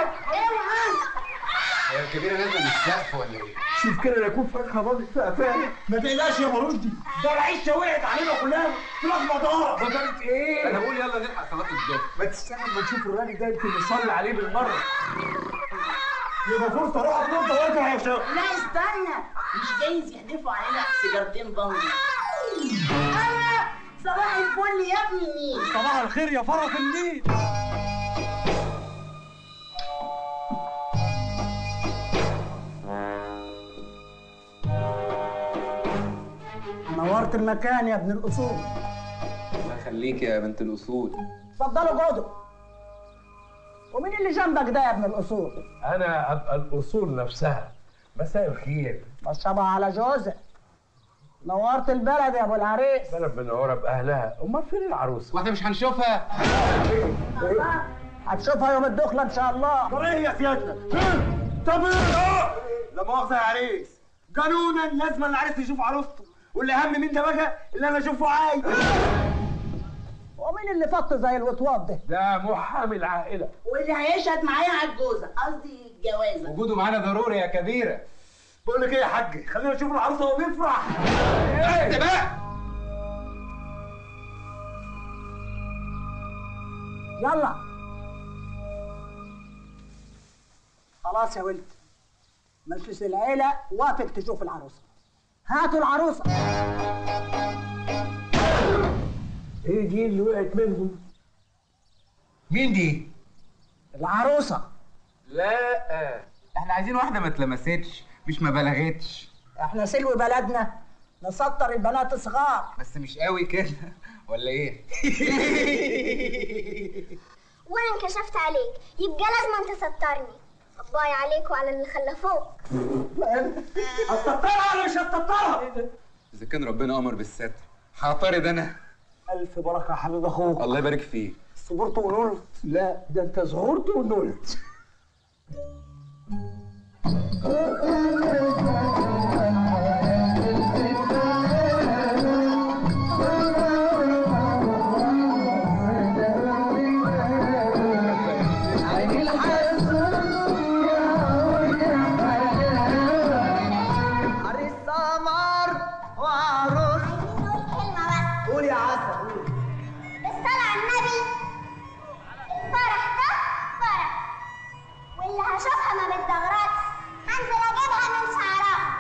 هي الكبيره نازله من السقف ولا ايه؟ شوف كده لا يكون فرخه باظت في قفاها ما تقلقش يا ابو رشدي ده العيشه وقعت علينا كلها فراخ مداره بطلت ايه؟ انا بقول يلا نلحق صلاه الظهر ما تستنى ما نشوف الراجل ده يمكن نصلي عليه بالمره يبقى فرصه اروح اتنطط وارجع يا شباب لا استنى مش جايز يحدفوا علينا سيجارتين بنجي انا صباح الفل يا ابني صباح الخير يا فرس النيل نورت المكان يا ابن الاصول الله يخليك يا بنت الاصول اتفضلوا اقعدوا ومين اللي جنبك ده يا ابن الاصول انا ابقى الاصول نفسها مساء الخير مشربها على جوزك نورت البلد يا ابو العريس بلد منوره باهلها امال فين العروسه واحنا مش هنشوفها هتشوفها يوم الدخله ان شاء الله طب ايه يا سيادنا طب ايه لا مؤاخذه يا عريس قانونا لازم العريس يشوف عروسته واللي اهم من ده بقى اللي انا اشوفه عايز ومين اللي فط زي الوطواط ده ده محامي العائله واللي هيشهد معايا على الجوزه قصدي الجوازه وجوده معانا ضروري يا كبيره بقول لك ايه يا حاج خلينا نشوف العروسه وهو بيفرح انت بقى يلا خلاص يا ولد مجلس العيلة وافق تشوف العروسة هاتوا العروسة ايه دي اللي وقعت منهم مين دي؟ العروسة لا احنا عايزين واحدة ما اتلمستش مش ما بلغتش احنا سلو بلدنا نسطر البنات الصغار بس مش قوي كده ولا ايه؟ وانا انكشفت عليك يبقى لازم انت تسترني باي عليك وعلى اللي خلفوك هتسترها ولا مش هتسترها؟ اذا كان ربنا امر بالستر هعترض انا الف بركه يا حبيب اخوك الله يبارك فيك صبرت ونلت لا ده انت صغرت ونلت عريس سمر وعروس قول يا عسل قول بالصلاة على النبي الفرح ده فرح واللي هشوفها ما بتدغرطش هنزل اجيبها من شعرها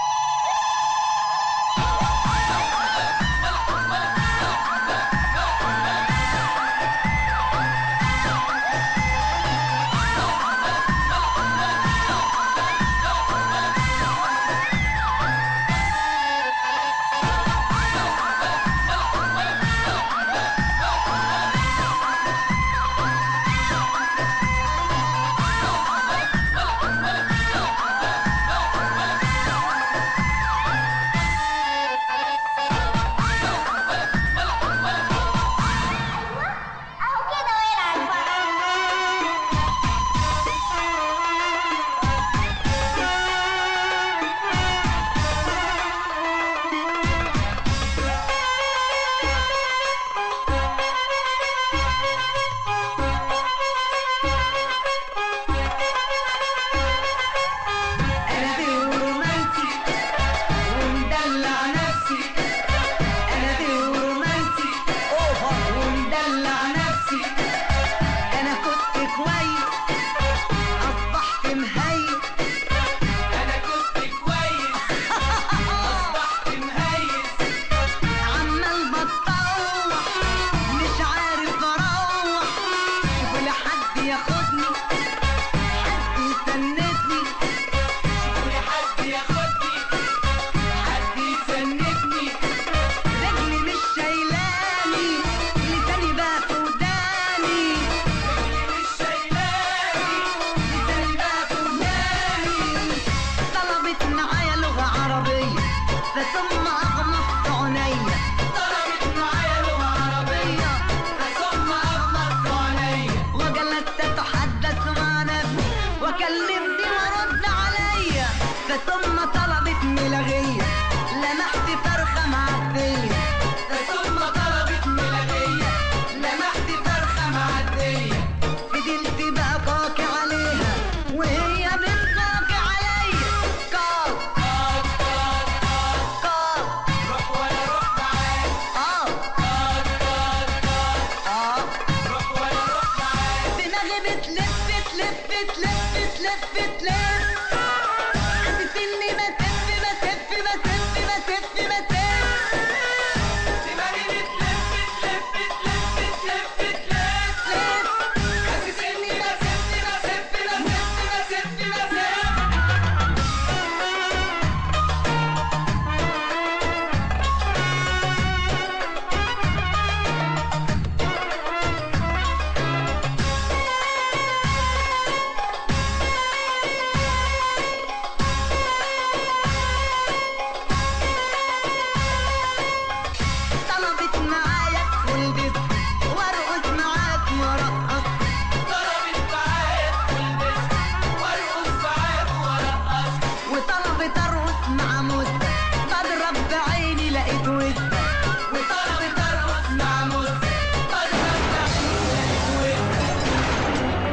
اهو كده ويلع الفرح انا دي رومانسي ومدلع نفسي انا دي رومانسي اوفر ومدلع نفسي انا كنت كويس اصبحت مهيس انا كنت كويس اصبحت مهيس عمال بتطوح مش عارف اروح شوفوا لحد ياخدني حد يسندني شوفوا لحد ياخدني حد يسندني رجلي مش شايلاني لساني بقى في وداني رجلي مش شايلاني لساني بقى في وداني طلبت معايا لغة عربية فثم أغمضت عينيا طلبت معايا لغة عربية فثم أغمضت عينيا وجلست أتحدث مع نفسي وكلمني ورد عليا فثم طلبت ملغية لمحت فرخة معدية فثم طلبت ملغية لمحت فرخة معدية فضلت بقى قاكي عليها وهي بتقاكي عليا قاك قاك قاك قاك روح ولا روح معاك اه قاك قاك قاك اه روح ولا روح معاك دماغي بتلف تلف تلف تلف تلف حاسس اني بسف بسف بسف بسف بسف دماغي بتلف تلف تلف تلف تلف حاسس اني بسف بسف بسف بسف بسف طلبت معايا والبس وارقص معاك ورقص طلبت معايا والبس وارقص معاك ورقص وطلبت ارقص مع موسى بضرب بعيني لقيت وسة وطلبت ارقص مع موسى بضرب بعيني لقيت وسة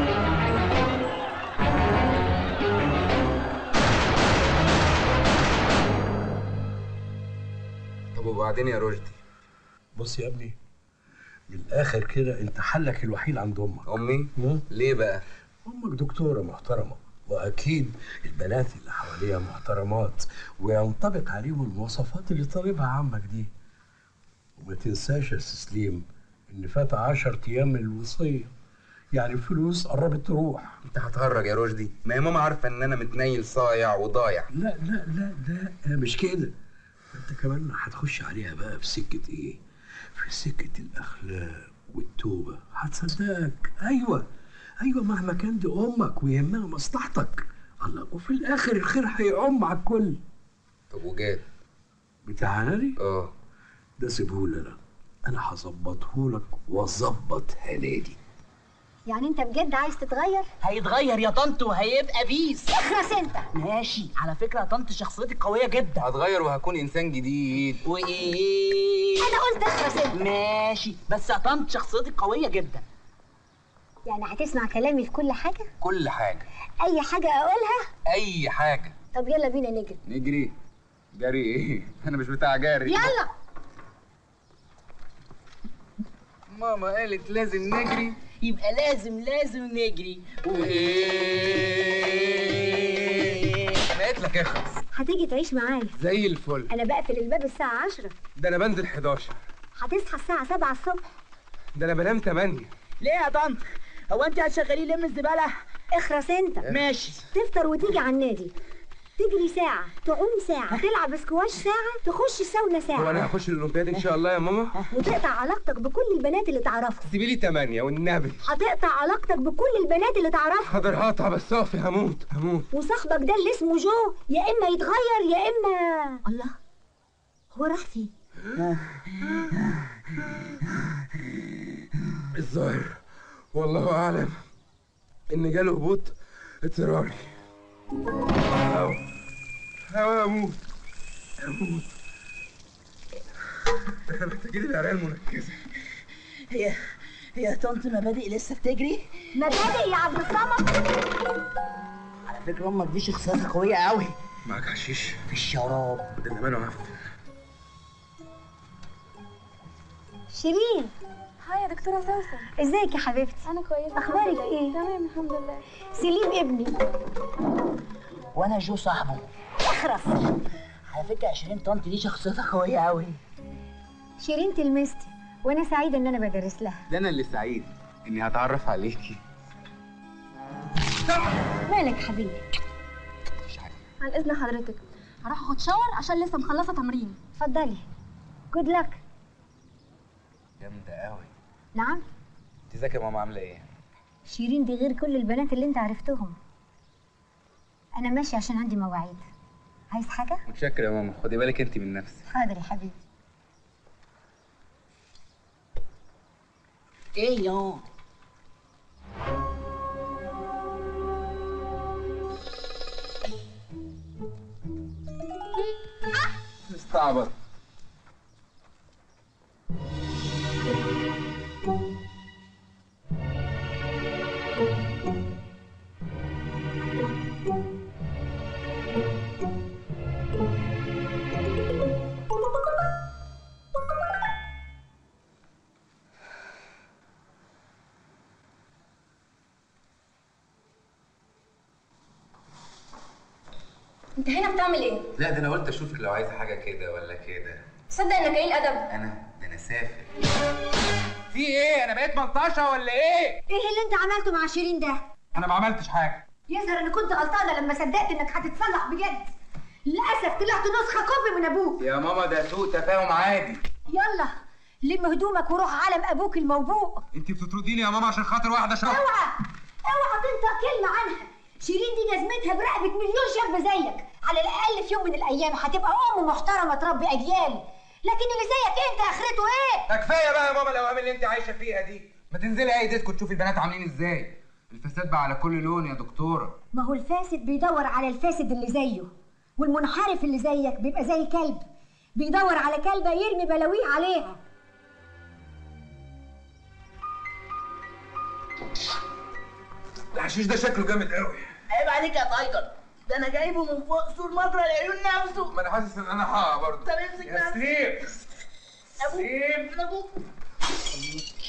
طب وبعدين يا رشدي بص يا ابني من الاخر كده انت حلك الوحيد عند امك امي ليه بقى امك دكتوره محترمه واكيد البنات اللي حواليها محترمات وينطبق عليهم المواصفات اللي طالبها عمك دي وما تنساش يا سي سليم ان فات 10 ايام من الوصيه يعني الفلوس قربت تروح انت هتهرج يا رشدي ما هي ماما عارفه ان انا متنيل صايع وضايع لا لا لا لا مش كده انت كمان هتخش عليها بقى في سكه ايه في سكه الاخلاق والتوبه هتصدقك ايوه ايوه مهما كان دي امك ويهمها مصلحتك الله وفي الاخر الخير هيعم على الكل طب وجاد بتاع هنري اه ده سيبهولي انا انا هظبطهولك واظبط هنادي يعني انت بجد عايز تتغير هيتغير يا طنط وهيبقى بيس اخرس انت ماشي على فكره يا طنط شخصيتي قويه جدا هتغير وهكون انسان جديد وايه انا قلت اخرس انت ماشي بس يا طنط شخصيتي قويه جدا يعني هتسمع كلامي في كل حاجه كل حاجه اي حاجه اقولها اي حاجه طب يلا بينا نجري نجري جري ايه انا مش بتاع جري يلا ماما قالت لازم نجري يبقى لازم لازم نجري انا قلت لك اخلص هتيجي تعيش معايا زي الفل انا بقفل الباب الساعه 10 ده انا بنزل 11 هتصحى الساعه 7 الصبح ده انا بنام 8 ليه يا طنط هو انت هتشغليه لم الزباله اخرس انت ماشي تفطر وتيجي على النادي تجري ساعة تعوم ساعة تلعب سكواش ساعة تخش الساونا هو ساعة انا هخش الاولمبياد ان شاء الله يا ماما وتقطع علاقتك بكل البنات اللي تعرفها سيبي لي 8 والنبي هتقطع علاقتك بكل البنات اللي تعرفها حاضر هقطع بس اقفي هموت هموت وصاحبك ده اللي اسمه جو يا اما يتغير يا اما الله هو راح فين الظاهر والله اعلم ان جاله هبوط اضطراري أو أو اموت اموت احنا محتاجين العرقية المنكسة هي هي يا طنط مبادئ لسه بتجري مبادئ يا عبد الصمد على فكره امك دي شخصيتها قويه قوي معاك حشيش في الشراب ده زمانه عفن شيرين هاي يا دكتورة سوسن ازيك يا حبيبتي أنا كويسة أخبارك الحمد لله. إيه؟ تمام الحمد لله سليم ابني وانا جو صاحبه اخرس على فكره 20 طنط دي شخصيتها قويه قوي شيرين تلمستي وانا سعيدة ان انا بدرس لها ده انا اللي سعيد اني هتعرف عليكي مالك حبيبي عن إذن حضرتك هروح أخد شاور عشان لسه مخلصة تمرين اتفضلي جود لك جامده قوي نعم انت ازيك يا ماما عامله ايه شيرين دي غير كل البنات اللي انت عرفتهم انا ماشي عشان عندي مواعيد عايز حاجة؟ متشكر يا ماما خدي بالك انت من نفسك حاضر يا حبيبي ايه يا مستعبط أنت هنا بتعمل إيه؟ لا ده انا قلت اشوفك لو عايزه حاجه كده ولا كده تصدق إنك قليل أدب انا ده انا سافر في ايه انا بقيت منطشه ولا ايه ايه اللي انت عملته مع شيرين ده؟ انا ما عملتش حاجه يظهر ان كنت غلطانة لما صدقت انك هتتصلح بجد للأسف طلعت نسخة كوبي من ابوك يا ماما ده سوء تفاهم عادي يلا لم هدومك وروح عالم ابوك الموبوء انت بتطرديني يا ماما عشان خاطر واحده شهر اوعى اوعى تنطق كلمة عنها شيرين دي جزمتها برقبة مليون شاب زيك على الأقل في يوم من الأيام هتبقى أم محترمة تربي أجيال لكن اللي زيك أنت آخرته إيه؟ ده كفايه بقى يا ماما الاوهام اللي انت عايشه فيها دي ما تنزلي اي ديسكو تشوفي البنات عاملين ازاي الفساد بقى على كل لون يا دكتوره ما هو الفاسد بيدور على الفاسد اللي زيه والمنحرف اللي زيك بيبقى زي كلب بيدور على كلبة يرمي بلاويه عليها الحشيش ده شكله جامد قوي عيب عليك يا تايجر ده انا جايبه من فوق سور مجرى العيون نفسه ما انا حاسس ان انا هقع برضه طب امسك يا نفسك سليم ابوك سليم ابوك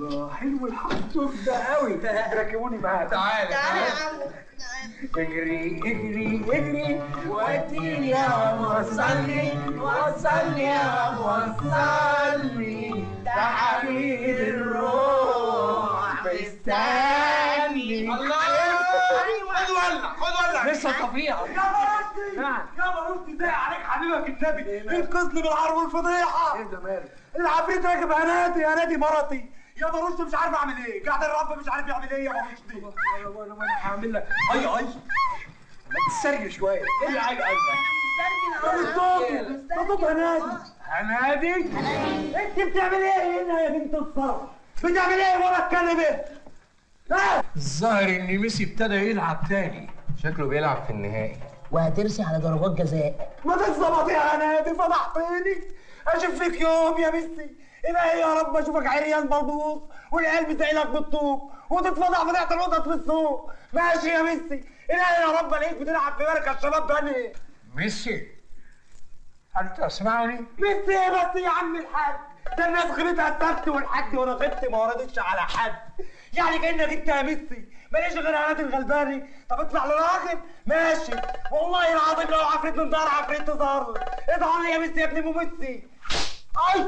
الله حلو الحنطوف ده قوي ركبوني معاك تعالى تعالى يا عمو اجري اجري اجري وديني يا وصلي وصلي يا وصلي تعبير الروح مستني الله خد ولع خد ولع لسه صفيح يا مراتي يا مراتي ضايق عليك حبيبك النبي انقذني من العار والفضيحه ايه ده مالك العفريت راكب هنادي يا نادي مرتي يا مراتي مش عارف اعمل ايه قاعد الرب مش عارف يعمل ايه يا مراتي وانا وانا هعمل لك اي اي ما تسرج شويه ايه اللي عايز ده مش صوته ده صوت هنادي هنادي انت بتعمل ايه هنا يا بنت الصرف بتعمل ايه وانا اتكلم ايه ها الظاهر ان ميسي ابتدى يلعب تاني شكله بيلعب في النهائي وهترسي على ضربات جزاء ما تتظبط يا هنادي فضحتني اشوف فيك يوم يا ميسي الهي يا رب اشوفك عريان بلبوط والعيال بتعينك بالطوب وتتفضح فضيحه القطط في السوق ماشي يا ميسي الهي يا رب الاقيك بتلعب في مركز شباب بني ميسي هل تسمعني؟ ميسي ايه بس يا عم الحاج ده الناس غلطها السبت والحد وانا غبت ما وردتش على حد يعني كانك انت يا ميسي ماليش غير هنادي الغلباني طب اطلع للاخر ماشي والله العظيم لو عفريت من ظهر عفريت تظهر لي اظهر لي يا ميسي يا ابن ام ميسي اي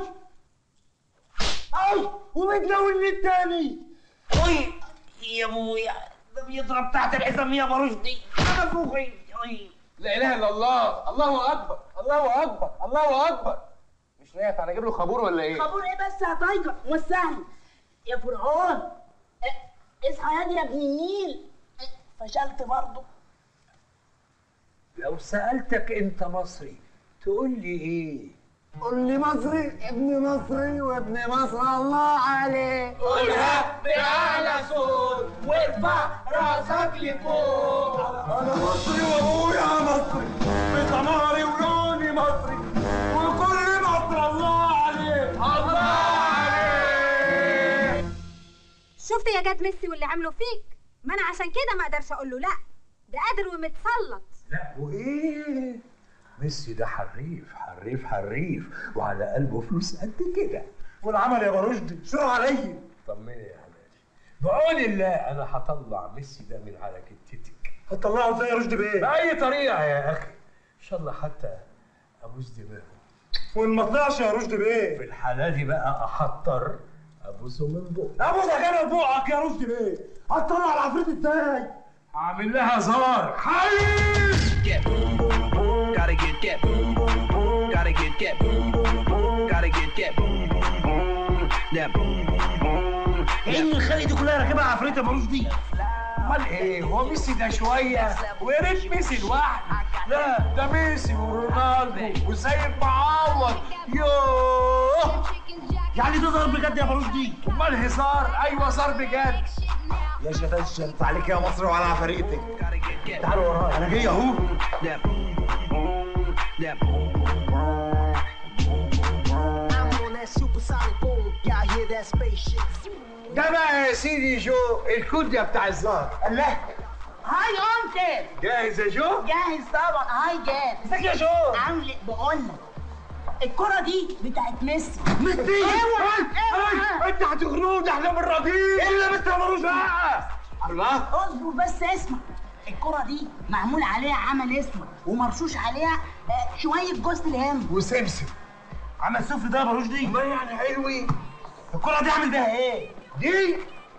اي وبتناولني التاني اي يا ابويا ده بيضرب تحت الحزام يا برشدي انا فوقي اي لا اله الا الله الله اكبر الله اكبر الله اكبر مش نافع انا اجيب له خابور ولا ايه خابور ايه بس يا تايجر والسهل يا فرعون اه، اصحى يا دي يا ابن النيل اه، فشلت برضه لو سألتك انت مصري تقول لي ايه؟ قول لي مصري ابن مصري وابن مصر الله عليه قولها بأعلى صوت وارفع راسك لفوق انا مصري وابويا مصري بسماري ولوني مصري وكل مصر الله عليه الله عليه شفت يا جاد ميسي واللي عمله فيك ما انا عشان كده ما اقدرش اقول له لا ده قادر ومتسلط لا وايه؟ ميسي ده حريف حريف حريف وعلى قلبه فلوس قد كده والعمل يا برشدي شو عليا طمني يا حمادي بعون الله انا هطلع ميسي ده من على كتتك هتطلعه ازاي يا رشدي بيه؟ بأي طريقة يا أخي إن شاء الله حتى أبوس دماغه وان ما طلعش يا رشدي بيه في الحالة دي بقى أحطر أبوسه من بقه ابوسك انا بوقك يا رشدي بيه هتطلع العفريت ازاي؟ هعمل لها زار حي Gotta get that boom boom boom. Gotta get that boom boom boom. Gotta get that boom boom boom. That boom boom boom. ايه اللي الخلق دي كلها راكبها عفريت يا برشدي؟ امال ايه هو ميسي ده شويه ويا ريت ميسي لوحده لا ده ميسي ورونالدو وسيد معوض يوه يعني ده ضرب بجد يا برشدي؟ امال هزار ايوه زار بجد يا شتان شرط عليك يا مصر وعلى عفاريتك تعالوا ورايا انا جاي اهو That boom boom boom. That boom boom boom. I'm on that supersonic boom. Y'all hear that spaceship? ده بقى يا سيدي جو الكوديا بتاع الزهر الله هاي انكل جاهز يا جو؟ جاهز طبعا هاي جاهز ازيك يا جو؟ عامل إيه؟ بقول لك الكرة دي بتاعت ميسي ميسي اوعى انت هتغنوني احنا بالرضيع الا بس يا ملوش بقى الله اصبر بس اسمع الكرة دي معمول عليها عمل اسود ومرشوش عليها آه، شوية جوز الهند وسمسم عمل صفر ده يا برشدي ما يعني حلوين الكرة دي اعمل بيها ايه؟ دي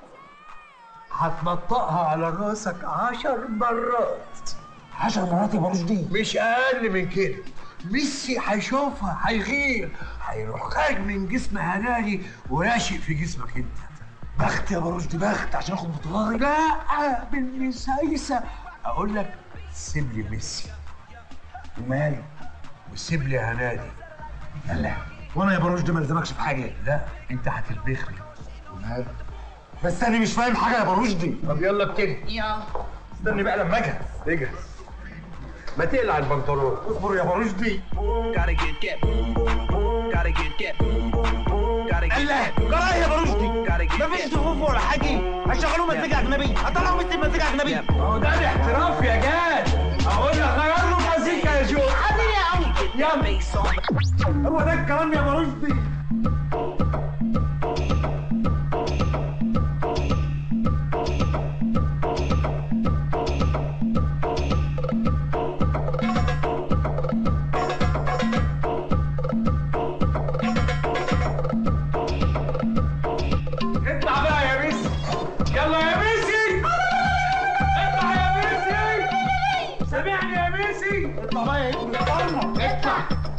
هتنطقها على راسك عشر مرات عشر مرات يا برشدي مش اقل من كده ميسي هيشوفها هيغير هيروح خارج من جسم هنالي وراشق في جسمك انت بخت يا برشدي بخت عشان اخد بطولات لا بالمسايسة اقول لك سيب لي ميسي وماله وسيب لي هنادي يلا وانا يا برشدي ما الزمكش في حاجه لا انت هتلبخني وماله بس انا مش فاهم حاجه يا برشدي طب يلا ابتدي يلا استني بقى لما اجهز اجهز ما تقلع البنطلون اصبر يا برشدي Gotta get that boom boom boom. Gotta get that boom boom boom. Gotta get الله that boom جرايه يا برشدي Gotta get مفيش that ضفوف ولا حاجه هشغلوا مزيكا اجنبي هطلعوا مزيكا مزيكا اجنبي هو ده الاحتراف يا جاد اقول لك غير له مزيكا يا جو حاضر يا انكل that bass on. هو ده الكلام يا برشدي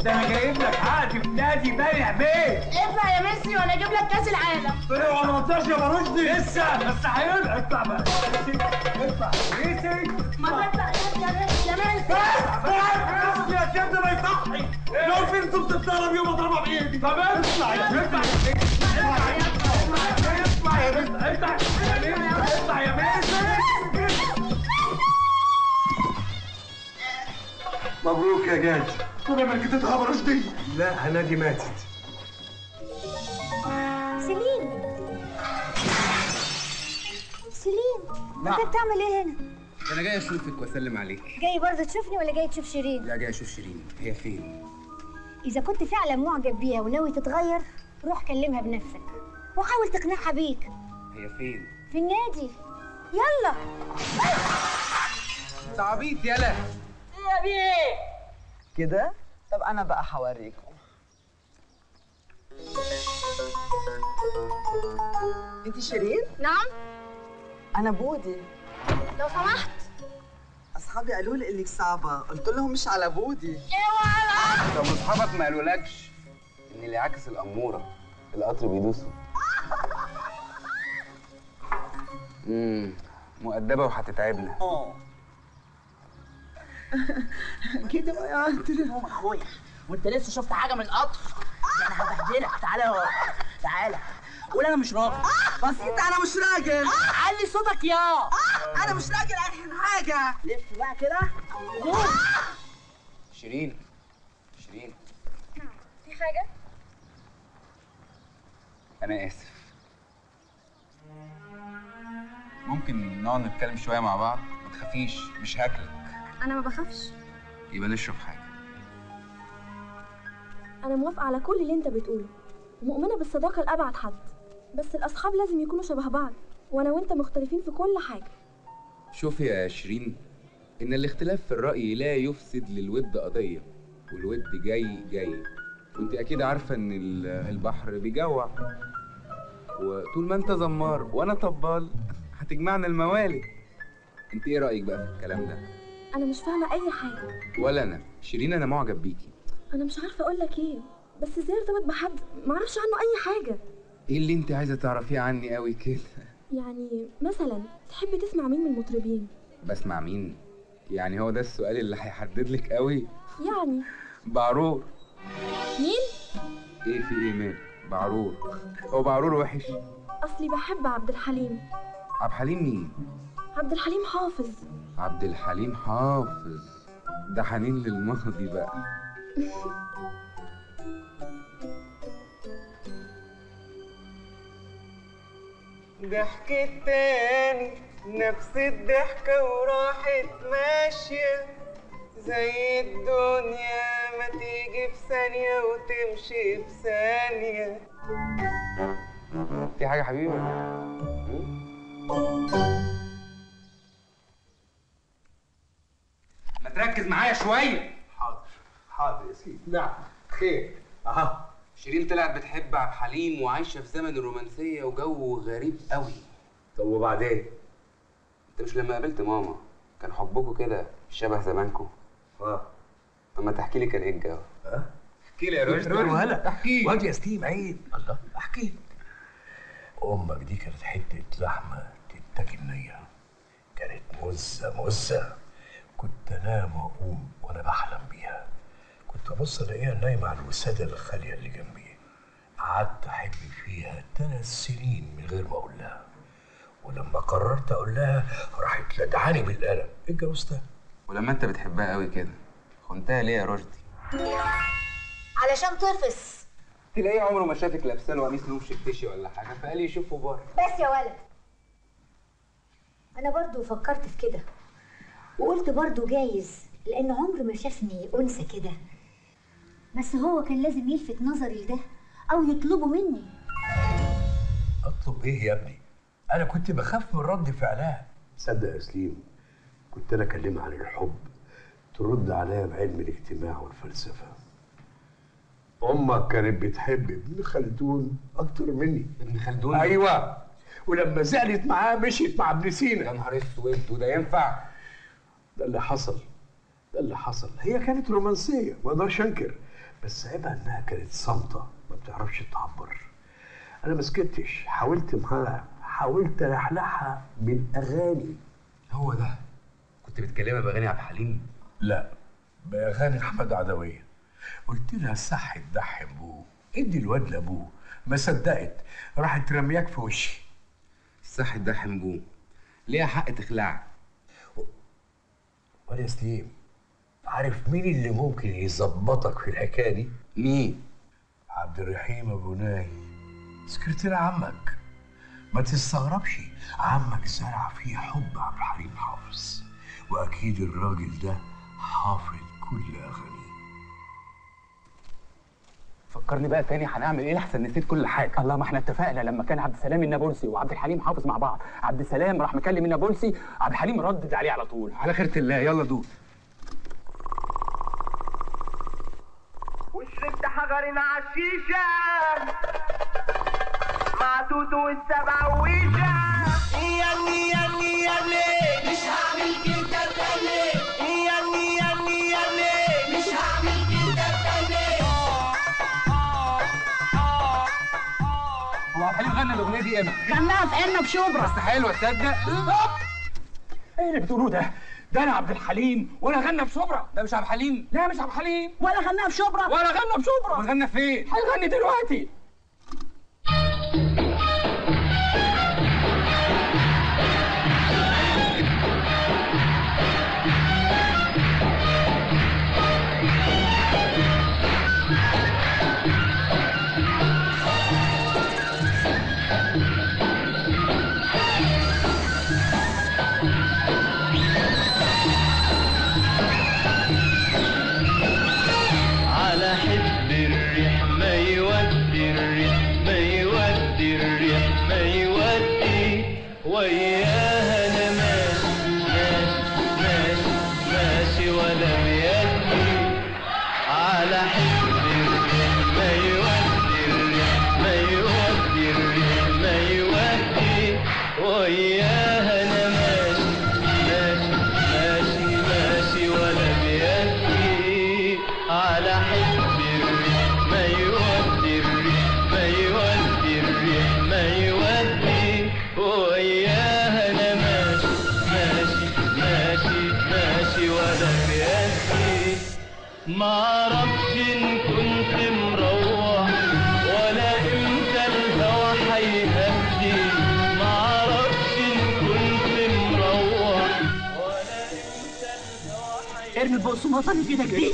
ده انا جايب لك عقد في نادي بايع بيه ادفع يا ميسي وانا اجيب لك كاس العالم طلع ولا ما طلعش يا مرشدي لسه بس هيبقى اطلع بقى اطلع ميسي ما تطلع يا ميسي يا ميسي بس يا شد ما يصحي لو في انتوا بتتضرب يوم اضربها بايدي طب اطلع يا اطلع اطلع يا اطلع يا اطلع اطلع يا ميسي مبروك يا جاد طب ما جدتها برشدي لا هنادي ماتت سليم سليم نعم. انت بتعمل ايه هنا؟ انا جاي اشوفك واسلم عليك جاي برضه تشوفني ولا جاي تشوف شيرين؟ لا جاي اشوف شيرين هي فين إذا كنت فعلا معجب بيها وناوي تتغير روح كلمها بنفسك وحاول تقنعها بيك هي فين في النادي يلا تعبيط يلا يا بيه كده طب انا بقى هوريكم انت شيرين نعم انا بودي لو سمحت اصحابي قالوا لي انك صعبه قلت لهم مش على بودي طب اصحابك ما قالولكش ان اللي عاكس الاموره القطر بيدوسه امم مؤدبه وهتتعبنا اه كده يا انت قوم اخويا وانت لسه شفت حاجه من القطر ده انا هبهدلك تعالى اهو تعالى قول انا مش راجل بسيط انا مش راجل علي صوتك يا انا مش راجل احن حاجه لف بقى كده قوم شيرين شيرين في حاجة؟ انا اسف ممكن نقعد نتكلم شويه مع بعض ما تخافيش مش هاكلك انا ما بخافش يبقى نشرب حاجه انا موافقه على كل اللي انت بتقوله ومؤمنه بالصداقه لابعد حد بس الاصحاب لازم يكونوا شبه بعض وانا وانت مختلفين في كل حاجه شوفي يا شيرين ان الاختلاف في الراي لا يفسد للود قضيه والود جاي جاي وانت اكيد عارفه ان ال- البحر بيجوع وطول ما انت زمار وانا طبال هتجمعنا الموالد انت ايه رايك بقى في الكلام ده انا مش فاهمه اي حاجه ولا انا شيرين انا معجب بيكي انا مش عارفه اقول لك ايه بس ازاي ارتبط بحد ما اعرفش عنه اي حاجه ايه اللي انت عايزه تعرفيه عني قوي كده يعني مثلا تحب تسمع مين من المطربين بسمع مين يعني هو ده السؤال اللي هيحدد لك قوي يعني بعرور مين ايه في ايه مال بعرور هو بعرور وحش اصلي بحب عبد الحليم عبد الحليم مين عبد الحليم حافظ عبد الحليم حافظ ده حنين للماضي بقى ضحكت تاني نفس الضحكة وراحت ماشية زي الدنيا ما تيجي في ثانية وتمشي في ثانية في حاجه حبيبي ما تركز معايا شويه حاضر حاضر يا سيدي نعم خير اها شيرين طلعت بتحب عبد الحليم وعايشه في زمن الرومانسيه وجو غريب قوي طب وبعدين انت مش لما قابلت ماما كان حبكم كده شبه زمانكم اه طب ما تحكي لي كان ايه الجو ها احكي لي يا رشدي وهلا احكي واد يا سليم عيب الله احكي لك امك دي كانت حته لحمه تتاكل نيه كانت مزه مزه كنت انام واقوم وانا بحلم بيها كنت ابص الاقيها نايمه على الوساده الخاليه اللي جنبي قعدت احب فيها ثلاث سنين من غير ما اقول لها ولما قررت اقول لها راحت لدعاني بالقلم اتجوزتها ولما انت بتحبها قوي كده خنتها ليه يا رشدي علشان ترفس تلاقيه عمره ما شافك لابسه له قميص نوم شفتشي ولا حاجه فقال يشوفه بره بس يا ولد انا برضو فكرت في كده وقلت برضو جايز لان عمر ما شافني انثى كده بس هو كان لازم يلفت نظري لده او يطلبه مني اطلب ايه يا ابني انا كنت بخاف من رد فعلها تصدق يا سليم كنت انا اكلمها عن الحب ترد عليا بعلم الاجتماع والفلسفه امك كانت بتحب ابن خلدون اكتر مني ابن خلدون ايوه ولما زعلت معاه مشيت مع ابن سينا يا نهار اسود وده ينفع ده اللي حصل ده اللي حصل هي كانت رومانسيه ما اقدرش انكر بس عيبها انها كانت صامته ما بتعرفش تعبر انا ما سكتش حاولت معاها حاولت الحلحها بالاغاني هو ده كنت بتكلمها باغاني عبد الحليم لا باغاني احمد عدويه قلت لها صح تضحي بوه ادي الواد لابوه ما صدقت راحت رمياك في وشي صح تضحي بوه ليها حق تخلع ولا يا سليم عارف مين اللي ممكن يظبطك في الحكايه دي؟ مين؟ عبد الرحيم ابو ناي سكرتير عمك ما تستغربش عمك زرع فيه حب عبد الحليم حافظ واكيد الراجل ده حافظ كل اغانيه فكرني بقى تاني هنعمل ايه لحسن نسيت كل حاجه الله ما احنا اتفقنا لما كان عبد السلام النابلسي وعبد الحليم حافظ مع بعض عبد السلام راح مكلم النابلسي عبد الحليم ردد عليه على طول على خيرة الله يلا دوق وشربت حجر عشيشة مع توتو والسبع ويشة ياني ياني ياني مش هعمل كده تاني ياني ياني ياني مش هعمل كده تاني هو عبد الحليم غنى الاغنيه دي امتى؟ غناها في عنا بشبرا بس حلوه تصدق؟ ايه اللي بتقولوه ده؟ ده انا عبد الحليم ولا غنى في شبرا ده مش عبد الحليم لا مش عبد الحليم ولا غناها في شبرا ولا غنى في شبرا امال غنى فين؟ هيغني دلوقتي على حب الريح ما يودي الريح ما يودي الريح ما يودي وياها انا ماشي ماشي ماشي ماشي ولا بيدي على حب الريح ما يودي الريح ما يودي الريح ما يودي وياها انا ماشي ماشي ماشي ماشي ولا بيدي على حب الريح ما يودي الريح ما يودي الريح ما يودي وياها انا ماشي ماشي ماشي ماشي ولا بيدي ما اعرفش ان كنت مروح ولا امتى الهوى هيهدي ما اعرفش ان كنت مروح ارمي البقسماطة اللي في ايدك دي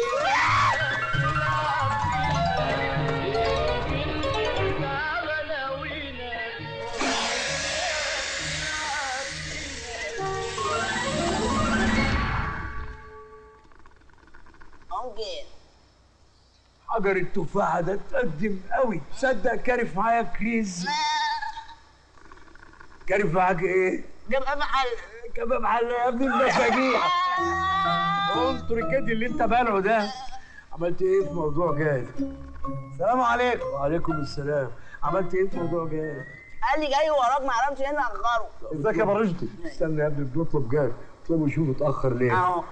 حجر التفاحه ده اتقدم قوي تصدق كارف معايا كريز كارف معاك ايه؟ كباب حل كباب حل يا ابن المساجين انطر الكدي اللي انت بالعه ده عملت ايه في موضوع جاهز؟ السلام عليكم وعليكم السلام عملت ايه في موضوع جاهز؟ قال لي جاي وراك ما اعرفش هنا اخره ازيك يا برشدي؟ استنى يا ابني بنطلب جاهز اطلبوا شوف اتاخر ليه؟ اهو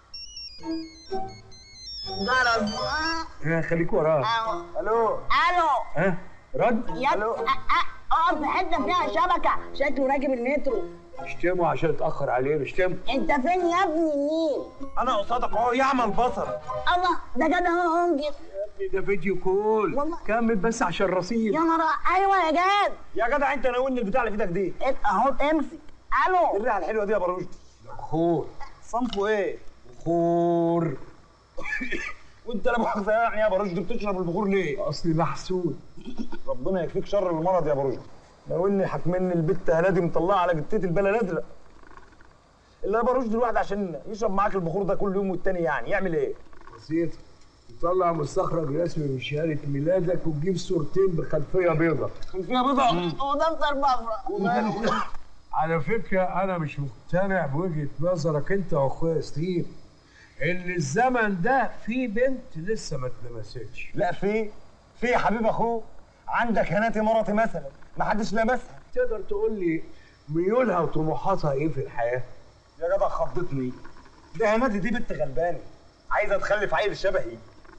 جرس ها خليك وراه اهو الو الو ها رد؟ يا أ- أ- اقف في حته فيها شبكه شكله راكب المترو اشتمه عشان اتاخر عليه اشتمه انت فين يا ابني مين انا قصادك اهو يعمل بصر الله ده جدع اهو انجز ده فيديو كول والله. كمل بس عشان رصيد يا نهار ايوه يا جاد يا جدع انت ناولني البتاع اللي في ايدك دي إت- اهو امسك الو الريحه الحلوه دي يا بروشدي خور صنفه ايه خور وانت لا مؤاخذه يعني يا بروشدي بتشرب البخور ليه اصلي محسود ربنا يكفيك شر المرض يا بروشدي ناولني حكمني البت هلادي مطلعه على جتتي البلا الازرق اللي يا بروشدي الواحد عشان يشرب معاك البخور ده كل يوم والتاني يعني يعمل ايه بسيطة تطلع مستخرج رسمي من شهادة ميلادك وتجيب صورتين بخلفية بيضة فيها بيضة ودفتر بفرة وماله على فكرة أنا مش مقتنع بوجهة نظرك أنت وأخويا ستيف إن الزمن ده فيه بنت لسه ما اتلمستش لا في في يا حبيب اخوك عندك هناتي مرتي مثلا ما حدش لمسها تقدر تقول لي ميولها وطموحاتها إيه في الحياة؟ يا جدع خضتني ده هنادي دي بنت غلبانه عايزه تخلف عيل شبهي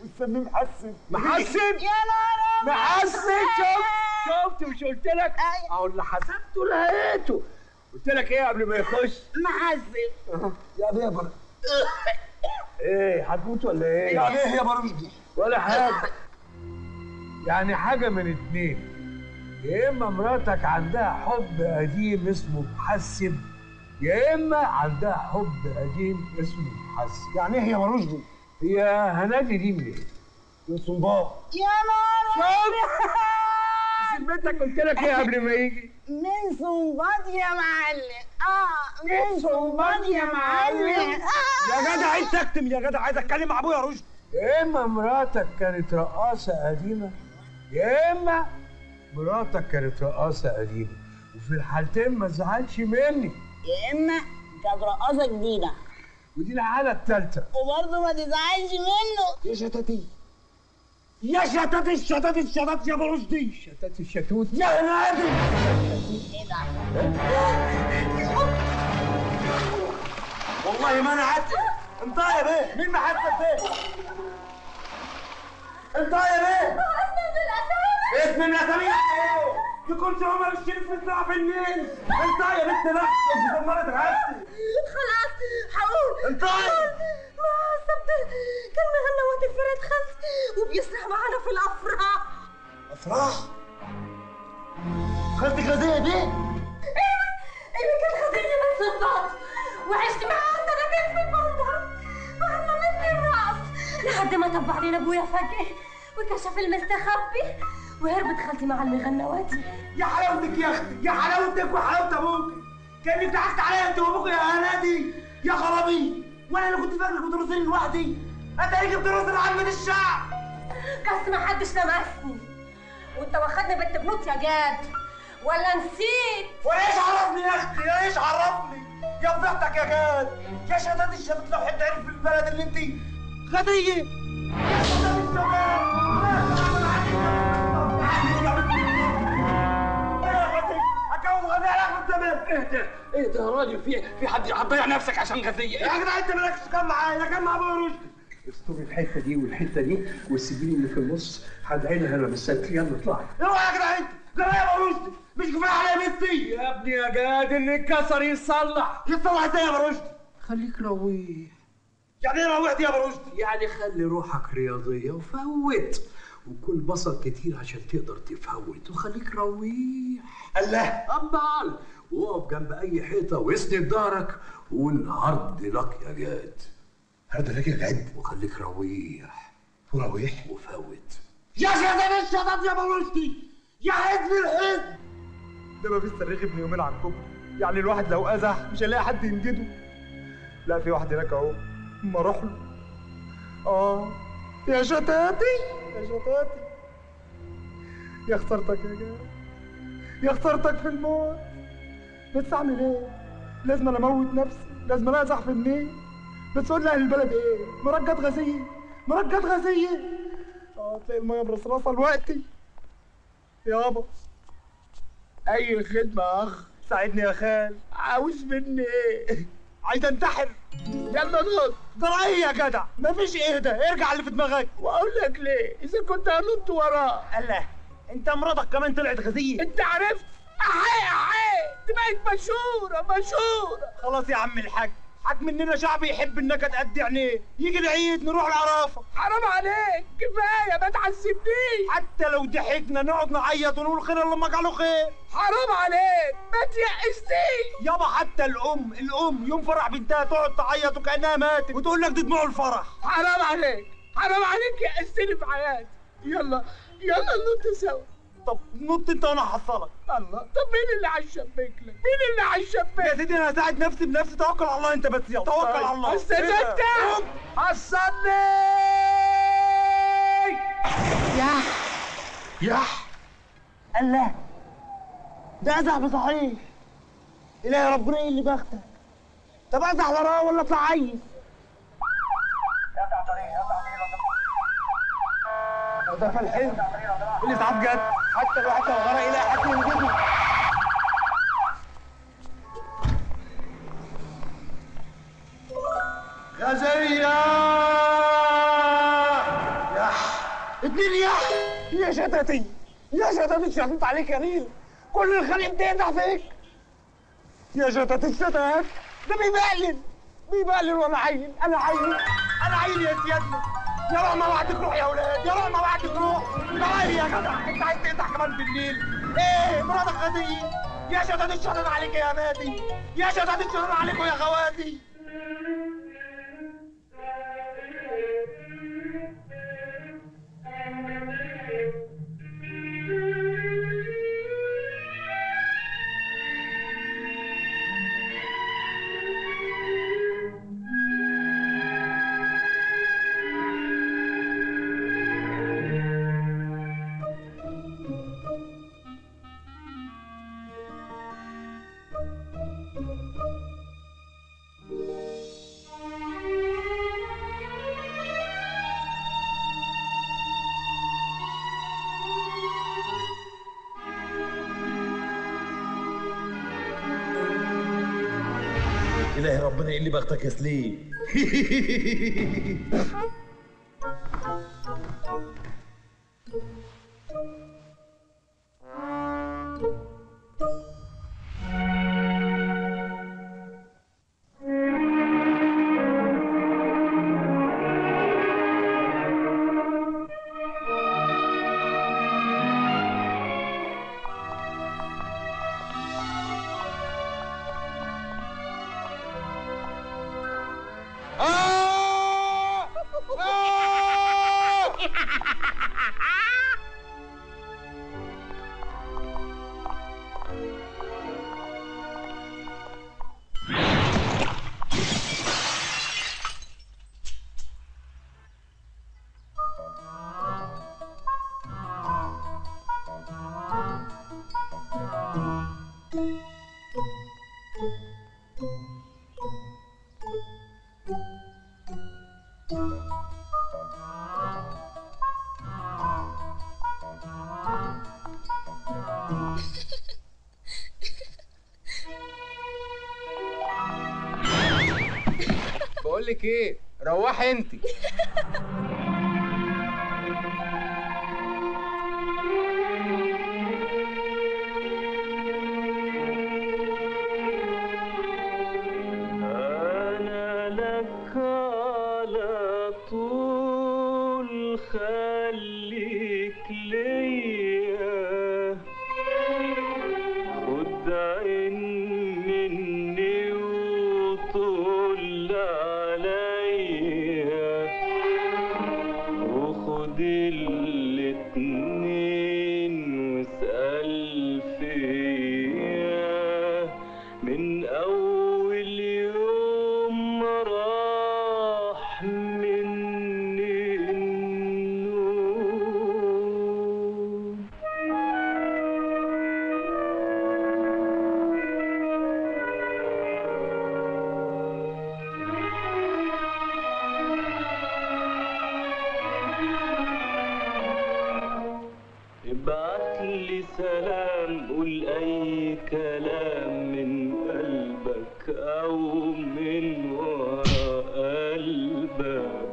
والسميه محسن محسن؟ يا نهار أبيض. محسن شفت شفت مش قلت لك اهو اللي حسبته لقيته قلت لك ايه قبل ما يخش محسن يا بيبر ايه هتموت ولا ايه يعني ايه يا برمجي ولا حاجه يعني حاجه من اتنين يا اما مراتك عندها حب قديم اسمه محسن يا اما عندها حب قديم اسمه محسن يعني ايه يا مرشدي هي هنادي دي منين من صنباط يا نهار شوف بنتك قلت لك ايه قبل ما يجي من صنباط يا معلم اه من صنباط يا معلم يا جدع انت اكتم يا جدع عايز اتكلم مع ابويا رشدي يا اما مراتك كانت رقاصه قديمه يا اما مراتك كانت رقاصه قديمه وفي الحالتين ما تزعلش مني يا اما كانت رقاصه جديده ودي الحاله الثالثه وبرضه ما تزعلش منه يا شتاتي يا شتات الشتات الشتات يا برشدي شتات الشتوت يا نادي ايه ده والله ما انا عدل انت يا بيه مين محسن بيه انت يا بيه اسم الاسامي ايه يكون عمر الشريف في الساعه في النيل انت يا بنت نفسك بتدمرت رقبتي خلاص هقول انت ما حسبت كان مغنى وقت الفرد خلف وبيسرح معانا في الافراح افراح خالتك غزيه بيه ايوه كان خدني من صنباط وعشت معاه سنتين في البندر وعلمتني الرقص لحد ما طب علينا ابويا فجأة وكشف المستخبي وهربت خالتي مع المغنواتي يا حلاوتك يا اختي يا حلاوتك وحلاوه ابوك كانك ضحكت عليا انت وابوك يا هنادي يا خرابي وانا اللي كنت فاكرك بترسلني لوحدي اتاريك بترسل عامة الشعب بس ما حدش لمسني وانت واخدني بنت بنوت يا جاد ولا نسيت وايش عرفني يا اختي ايش عرفني يا فضحتك يا جاد يا شتات الشتات لو حد عرف في البلد اللي انت غديه يا شتات اهدى اهدى يا راجل في في حد هتضيع نفسك عشان غزيه يا جدع انت مالكش كام معايا انا كان مع ابويا رشدي استوري الحته دي والحته دي والسجين اللي في النص هدعي لها انا بالستر يلا اطلعي اوعى يا جدع انت ده انا يا ابو رشدي مش كفايه عليا بنتي يا ابني يا جاد اللي اتكسر يصلح يصلح ازاي يا ابو رشدي خليك رويح يعني ايه روحت يا ابو رشدي يعني خلي روحك رياضيه وفوت وكل بصل كتير عشان تقدر تفوت وخليك رويح الله امال وقف جنب اي حيطه واسند ظهرك وقول هارد لك يا جاد هارد لك يا جاد وخليك رويح ورويح وفوت يا شتات الشتات يا ابو رشدي يا حزب الحزب ده ما فيش صريخ ابن يومين على الكوبري يعني الواحد لو ازح مش هيلاقي حد ينجده لا في واحد هناك اهو اما اروح له اه يا شتاتي يا شتاتي يا خسارتك يا جاد يا خسارتك في الموت بس اعمل ايه لازم انا اموت نفسي لازم انا ازح في النيل بس قول لاهل البلد ايه مرجات غازيه مرجات غازيه اه تلاقي الميه مرصرصه دلوقتي يابا اي خدمه يا اخ ساعدني يا خال عاوز مني ايه عايز انتحر يلا نط جرى يا جدع مفيش اهدى ارجع اللي في دماغك واقول لك ليه اذا كنت هنط وراه الله انت مراتك كمان طلعت غزيه انت عرفت احي احي دي بقت مشهوره مشهوره خلاص يا عم الحاج حاج مننا شعب يحب النكد قد عينيه يجي العيد نروح العرافه حرام عليك كفايه ما تعذبنيش حتى لو ضحكنا نقعد نعيط ونقول خير اللهم اجعله خير حرام عليك ما تيأسنيش يابا حتى الام الام يوم فرح بنتها تقعد تعيط وكانها ماتت وتقول لك دي دموع الفرح حرام عليك حرام عليك يأسني في حياتي يلا يلا ننط سوا طب نط انت وانا هحصلك الله طب مين اللي هيشبك لك؟ مين اللي هيشبك؟ يا سيدي انا هساعد نفسي بنفسي توكل على الله انت بس يلا توكل على الله بس انت حصلني يا يا الله ده ازح بصحيح الهي ربنا ايه اللي بختك طب ازح وراه ولا اطلع عيس ده في الحلم الاسعاف جت حتى الواحد لو غرق يلاقي حد ينجده غزية يا شتاتي يا شتاتي شتت عليك يا نيل كل الخليج بتقدح فيك يا شتات الشتات ده بيبقلل بيبقلل وانا عيل انا عيل انا عيل يا سيادنا يا روح ما بعدك روح يا ولاد يا روح ما بعدك روح تعالي يا جدع انت عايز تقطع كمان بالليل ايه مراتك غدية يا شتات الشتات عليك يا مادي يا شتات الشتات عليكم يا خواتي إلهي ربنا يقل لي بختك يا سليم بقول لك ايه روحي انت أنا لك على طول خليك ليا خد عين مني وطول عليا وخد الاتنين واسأل فيا من أول يوم ما راح مني النور ابعت لي سلام قول اي كلام من قلبك او من ورا قلبك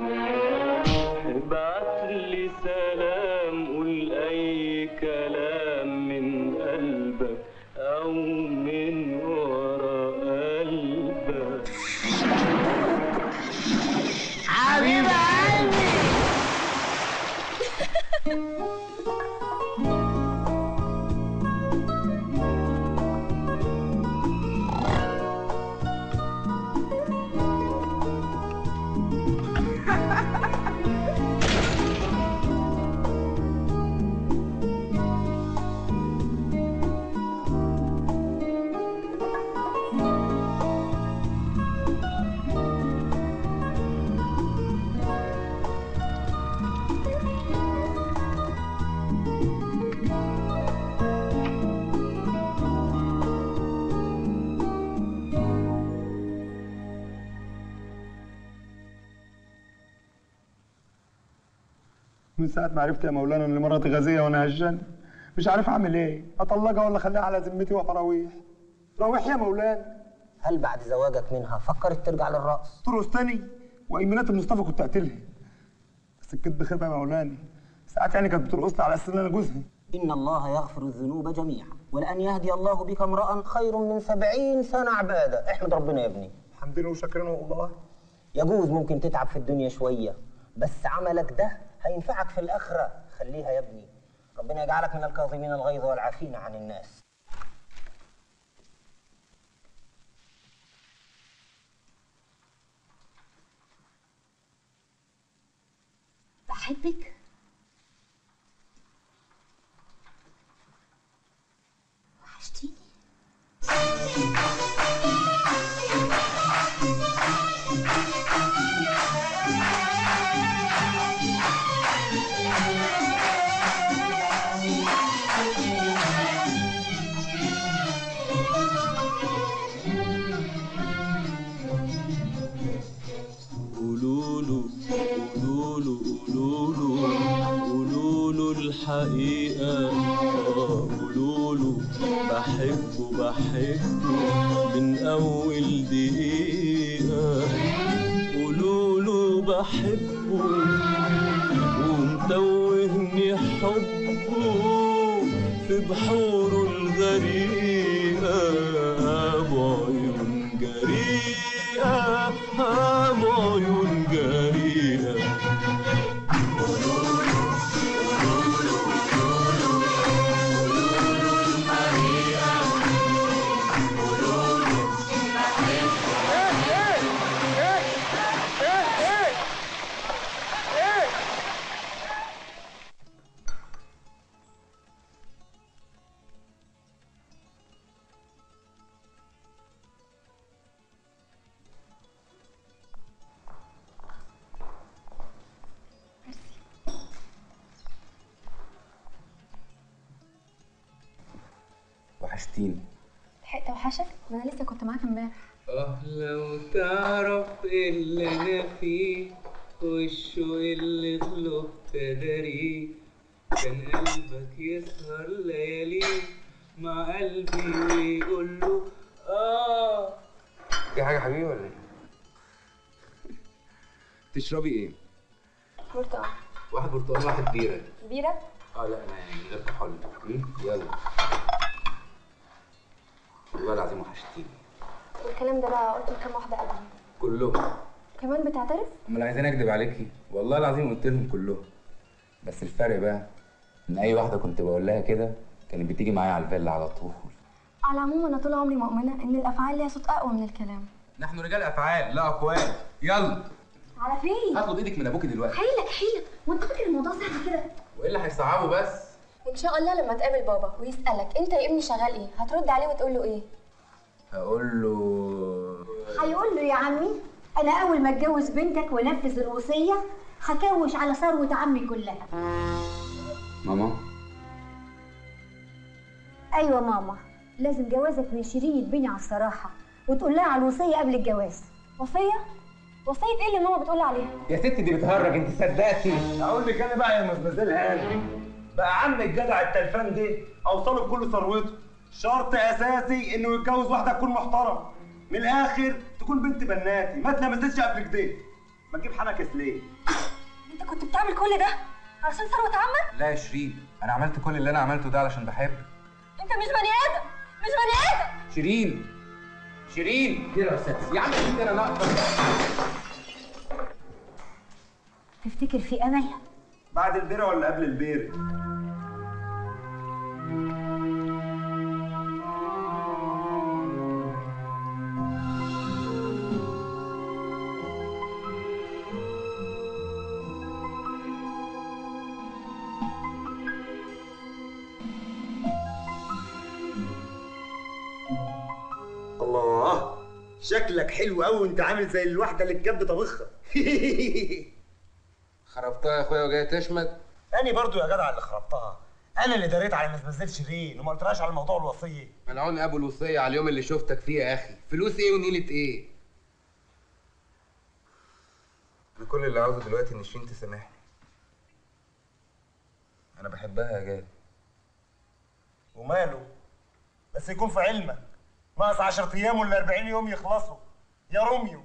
ابعت لي سلام قول اي كلام من قلبك او من ورا قلبك حبيب قلبي من ساعة ما عرفت يا مولانا ان مراتي غازية وانا هجان مش عارف اعمل ايه اطلقها ولا اخليها على ذمتي وتراويح روح يا مولانا هل بعد زواجك منها فكرت ترجع للرقص؟ ترقص تاني وايمانات المصطفى كنت اقتلها بس الكذب خيبة يا مولانا ساعات يعني كانت بترقص لي على اساس ان انا جوزها إن الله يغفر الذنوب جميعا ولأن يهدي الله بك امرأ خير من سبعين سنة عبادة احمد ربنا يا ابني حمدنا وشكرنا والله يجوز ممكن تتعب في الدنيا شوية بس عملك ده هينفعك في الآخرة خليها يا ابني ربنا يجعلك من الكاظمين الغيظ والعافين عن الناس بحبك وحشتيني قولوا له قولوا له قولوا له قولوا له الحقيقة آه، قولوا له بحبه بحبه من أول دقيقة قولوا له بحبه ومتوهني حبه في بحوره الغريقة بعيون جريئة بعيون جريئة وحشتيني لحقت اوحشك ما انا لسه كنت معاك امبارح اه لو تعرف اللي انا فيه والشوق اللي طلبت اداريه كان قلبك يسهر ليالي مع قلبي ويقول له اه في حاجه حبيبي ولا ايه تشربي ايه برتقال واحد برتقال واحد بيره بيرة اه لا انا يعني من غير كحول م? يلا والله العظيم وحشتيني والكلام ده بقى قلت لكام واحدة قبل كلهم كمان بتعترف امال عايزين اكدب عليكي والله العظيم قلت لهم كلهم بس الفرق بقى ان اي واحده كنت بقول لها كده كانت بتيجي معايا على الفيلا على طول على العموم انا طول عمري مؤمنة ان الافعال ليها صوت اقوى من الكلام نحن رجال افعال لا اقوال يلا على فين؟ هطلب ايدك من ابوكي دلوقتي حيلك حيلك وانت فاكر الموضوع سهل كده وايه اللي هيصعبه بس ان شاء الله لما تقابل بابا ويسالك انت يا ابني شغال ايه هترد عليه وتقول له ايه هقول له هيقول له يا عمي انا اول ما اتجوز بنتك وانفذ الوصيه هكوش على ثروه عمي كلها ماما ايوه ماما لازم جوازك من شيرين يتبني على الصراحه وتقول لها على الوصيه قبل الجواز وصيه وصيه ايه اللي ماما بتقول عليها يا ستي دي بتهرج انت صدقتي اقول لك انا بقى يا مزمزيل هاني بقى عم الجدع التلفان ده اوصله بكل ثروته شرط اساسي انه يتجوز واحده تكون محترمه من الاخر تكون بنت بناتي ما تلمستش قبل كده ما تجيب حنكس ليه انت كنت بتعمل كل ده علشان ثروه عمك لا يا شيرين انا عملت كل اللي انا عملته ده علشان بحبك انت مش بني ادم مش بني ادم شيرين شيرين كده يا استاذ يا عم انت انا ناقص تفتكر في امل بعد البيره ولا قبل البيره الله شكلك حلو قوي وانت عامل زي الواحده اللي الجد طبخها خربتها يا اخويا وجاي تشمت اني برضو يا جدع اللي خربتها انا اللي دريت على مزمزيل شيرين وما قلتلهاش على موضوع الوصيه ملعون ابو الوصيه على اليوم اللي شفتك فيه يا اخي فلوس ايه ونيله ايه انا كل اللي عاوزه دلوقتي ان شيرين تسامحني انا بحبها يا جاد وماله بس يكون في علمك ناقص 10 ايام ولا 40 يوم يخلصوا يا روميو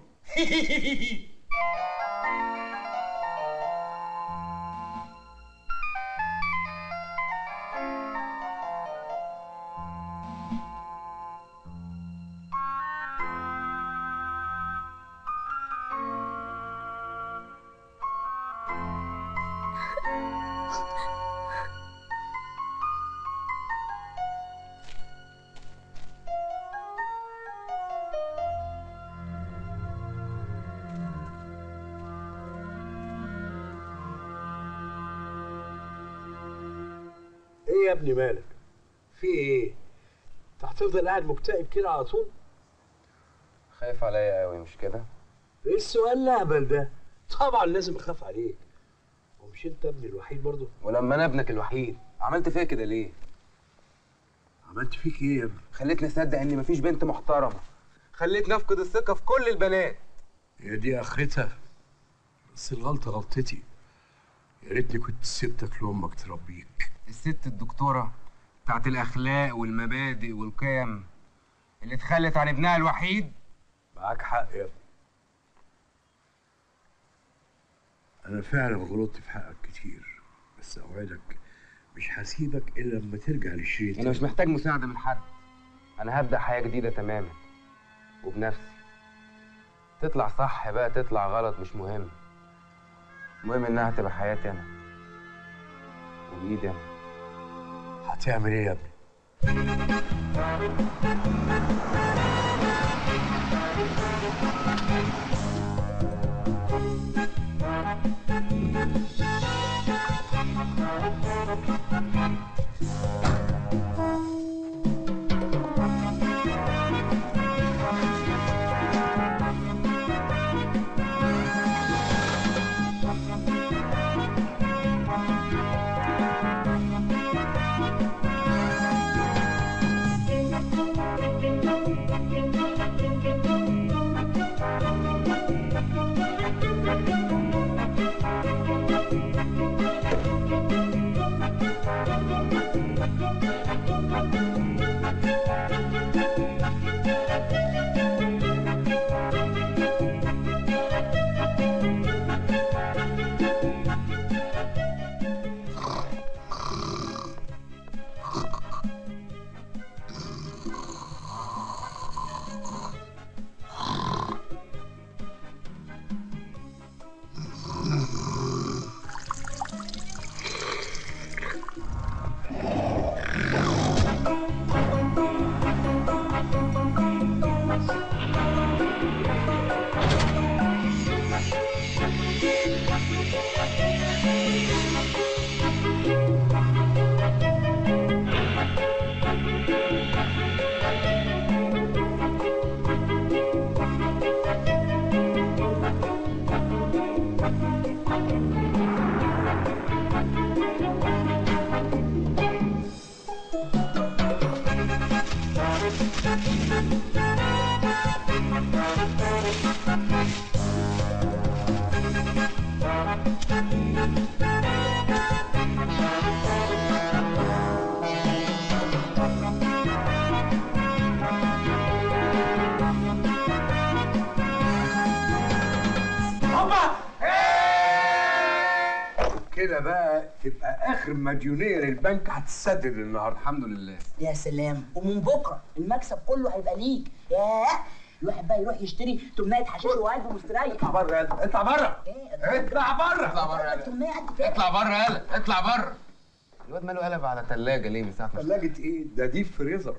يا ابني مالك في ايه انت هتفضل قاعد مكتئب كده على طول خايف عليا قوي مش كده ايه السؤال الاهبل ده طبعا لازم اخاف عليك ومش انت ابني الوحيد برضه ولما انا ابنك الوحيد عملت فيا كده ليه عملت فيك ايه يا ابني خليتني اصدق ان مفيش بنت محترمه خليتني افقد الثقه في كل البنات هي دي اخرتها بس الغلطه غلطتي يا ريتني كنت سبتك لامك تربيك الست الدكتوره بتاعت الاخلاق والمبادئ والقيم اللي اتخلت عن ابنها الوحيد معاك حق يا ابني انا فعلا غلطت في حقك كتير بس اوعدك مش هسيبك الا لما ترجع للشريط انا مش محتاج مساعده من حد انا هبدا حياه جديده تماما وبنفسي تطلع صح بقى تطلع غلط مش مهم المهم انها تبقى حياتي انا وبايدي انا هتعمل ايه يا ابني هوبا كده بقى تبقى اخر مديونيه للبنك هتسدد النهارده الحمد لله يا سلام ومن بكره المكسب كله هيبقى ليك ياه الواحد بقى يروح يشتري تمنية حشيش وقلبه مستريح اطلع بره يلا اطلع بره اطلع بره اطلع بره يلا تمنية قد كده اطلع بره يلا اطلع بره الواد ماله قلب على ثلاجه ليه من ساعه ما ثلاجه ايه ده دي فريزر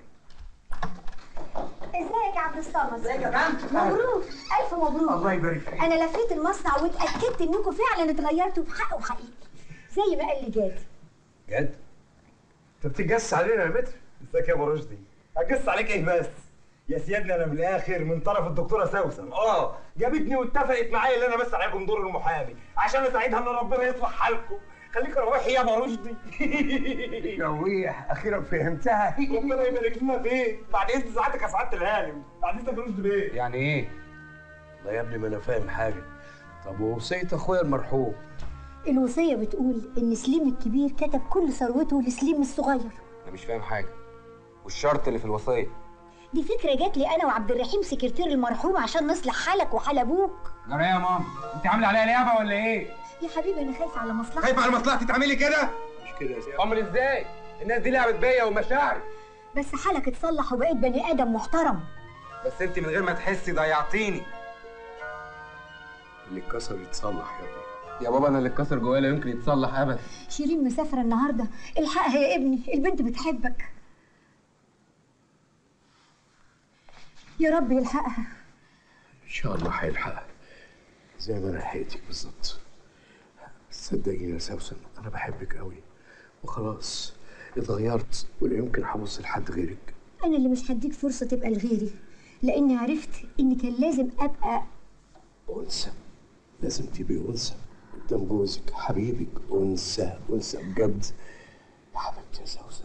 ازيك يا عبد الصمد ازيك يا فندم مبروك الف مبروك الله يبارك فيك انا لفيت المصنع واتاكدت انكم فعلا اتغيرتوا بحق وحقيقي زي ما قال لي جاد جد انت بتتجس علينا يا متر ازيك يا ابو رشدي اجس عليك ايه بس يا سيادنا انا من الاخر من طرف الدكتوره سوسن اه جابتني واتفقت معايا ان انا بس عليكم دور المحامي عشان اساعدها ان ربنا يصلح حالكم خليك روحي يا ابو رشدي رويح اخيرا فهمتها ربنا يبارك لنا فيك بعد اذن سعادتك يا سعاده الهانم بعد اذنك يا رشدي بيه يعني ايه لا يا ابني ما انا فاهم حاجه طب ووصيه اخويا المرحوم الوصيه بتقول ان سليم الكبير كتب كل ثروته لسليم الصغير انا مش فاهم حاجه والشرط اللي في الوصيه دي فكره جات لي انا وعبد الرحيم سكرتير المرحوم عشان نصلح حالك وحال ابوك جرى يا ماما انت عامله عليا لعبه ولا ايه يا حبيبي انا خايفه على مصلحتك خايفه على مصلحتي تعملي كده مش كده يا سيدي امال ازاي الناس دي لعبت بيا ومشاعري بس حالك اتصلح وبقيت بني ادم محترم بس انت من غير ما تحسي ضيعتيني اللي اتكسر يتصلح يا ابني يا بابا انا اللي اتكسر جوايا لا يمكن يتصلح ابدا شيرين مسافره النهارده الحقها يا ابني البنت بتحبك يا رب يلحقها ان شاء الله هيلحقها زي ما انا لحقتك بالظبط صدقيني يا سوسن انا بحبك قوي وخلاص اتغيرت ولا يمكن هبص لحد غيرك انا اللي مش هديك فرصه تبقى لغيري لاني عرفت ان كان لازم ابقى انثى لازم تبقي انثى قدام جوزك حبيبك انثى انثى بجد يا حبيبتي يا سوسن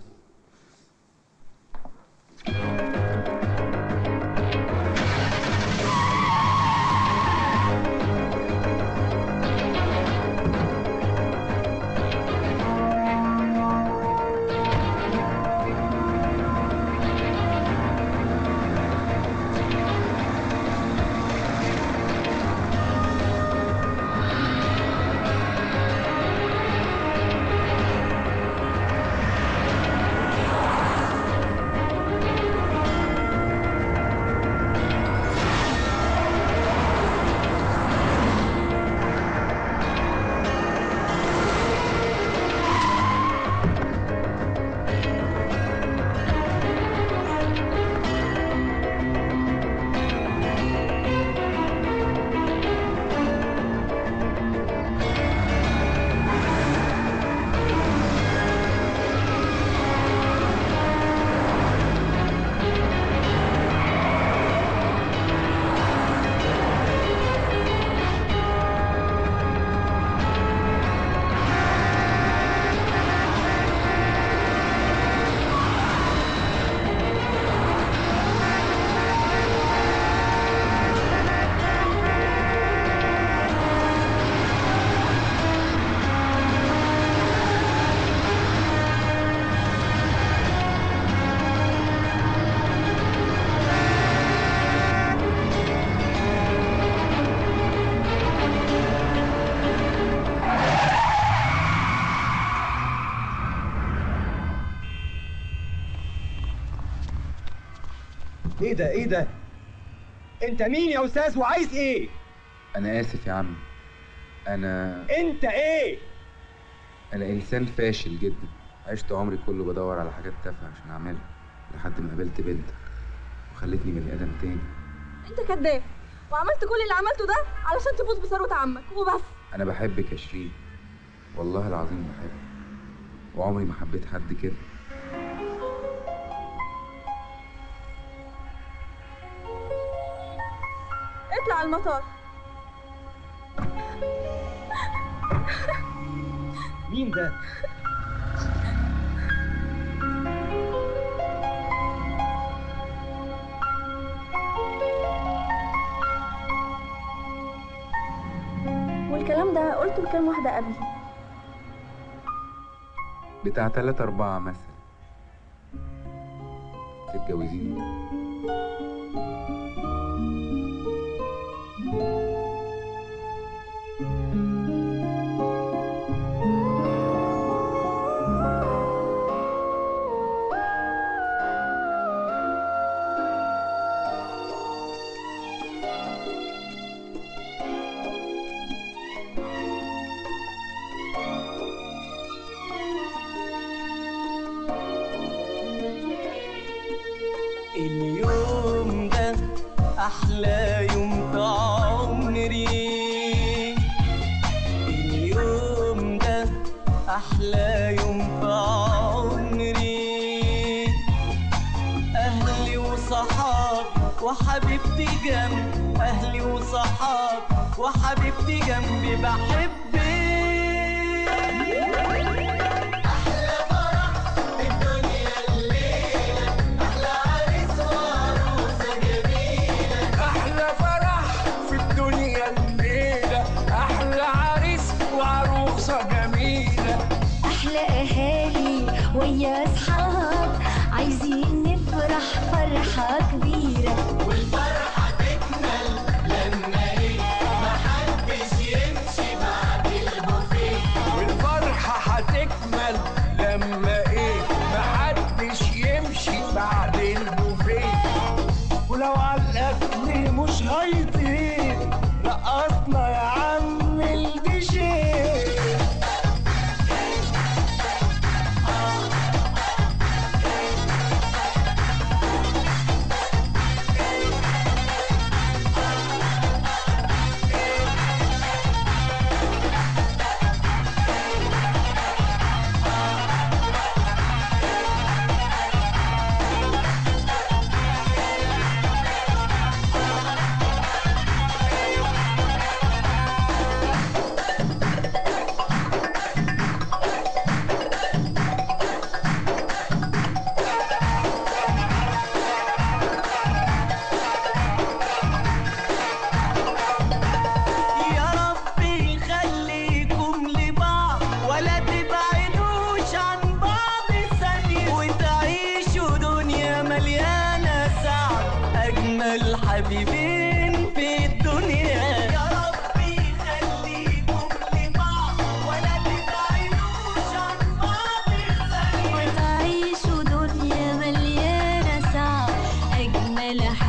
ايه ده ايه ده انت مين يا استاذ وعايز ايه انا اسف يا عم انا انت ايه انا انسان فاشل جدا عشت عمري كله بدور على حاجات تافهه عشان اعملها لحد ما قابلت بنتك وخلتني بني ادم تاني انت كذاب وعملت كل اللي عملته ده علشان تفوز بثروة عمك وبس انا بحبك يا شيرين والله العظيم بحبك وعمري ما حبيت حد كده اطلع المطار مين ده والكلام ده قلته لكام واحدة قبلي بتاع تلاتة أربعة مثلا تتجوزيني اليوم ده أحلى يوم في عمري اليوم ده أحلى يوم في عمري أهلي وصحابي وحبيبتي جنبي أهلي وصحابي وحبيبتي جنبي بحبك أحلى فرح في الدنيا الليلة أحلى عريس وعروسة جميلة احلى فرح في الدنيا الليله احلى عريس وعروسه جميله أحلى أهالي ويا أصحاب عايزين نفرح فرحة كبيرة والفرحة تكمل لما إيه محدش يمشي بعد البوفيه والفرحه هتكمل لما ايه محدش يمشي بعد البوفيه ولو على الاكل مش هيطير رقصنا يا عم الديشيه مليانة سعد أجمل حبيبين في الدنيا يا رب يخليكم لبعض ولا تبعدوش عن بعض وتعيشوا دنيا مليانة سعد أجمل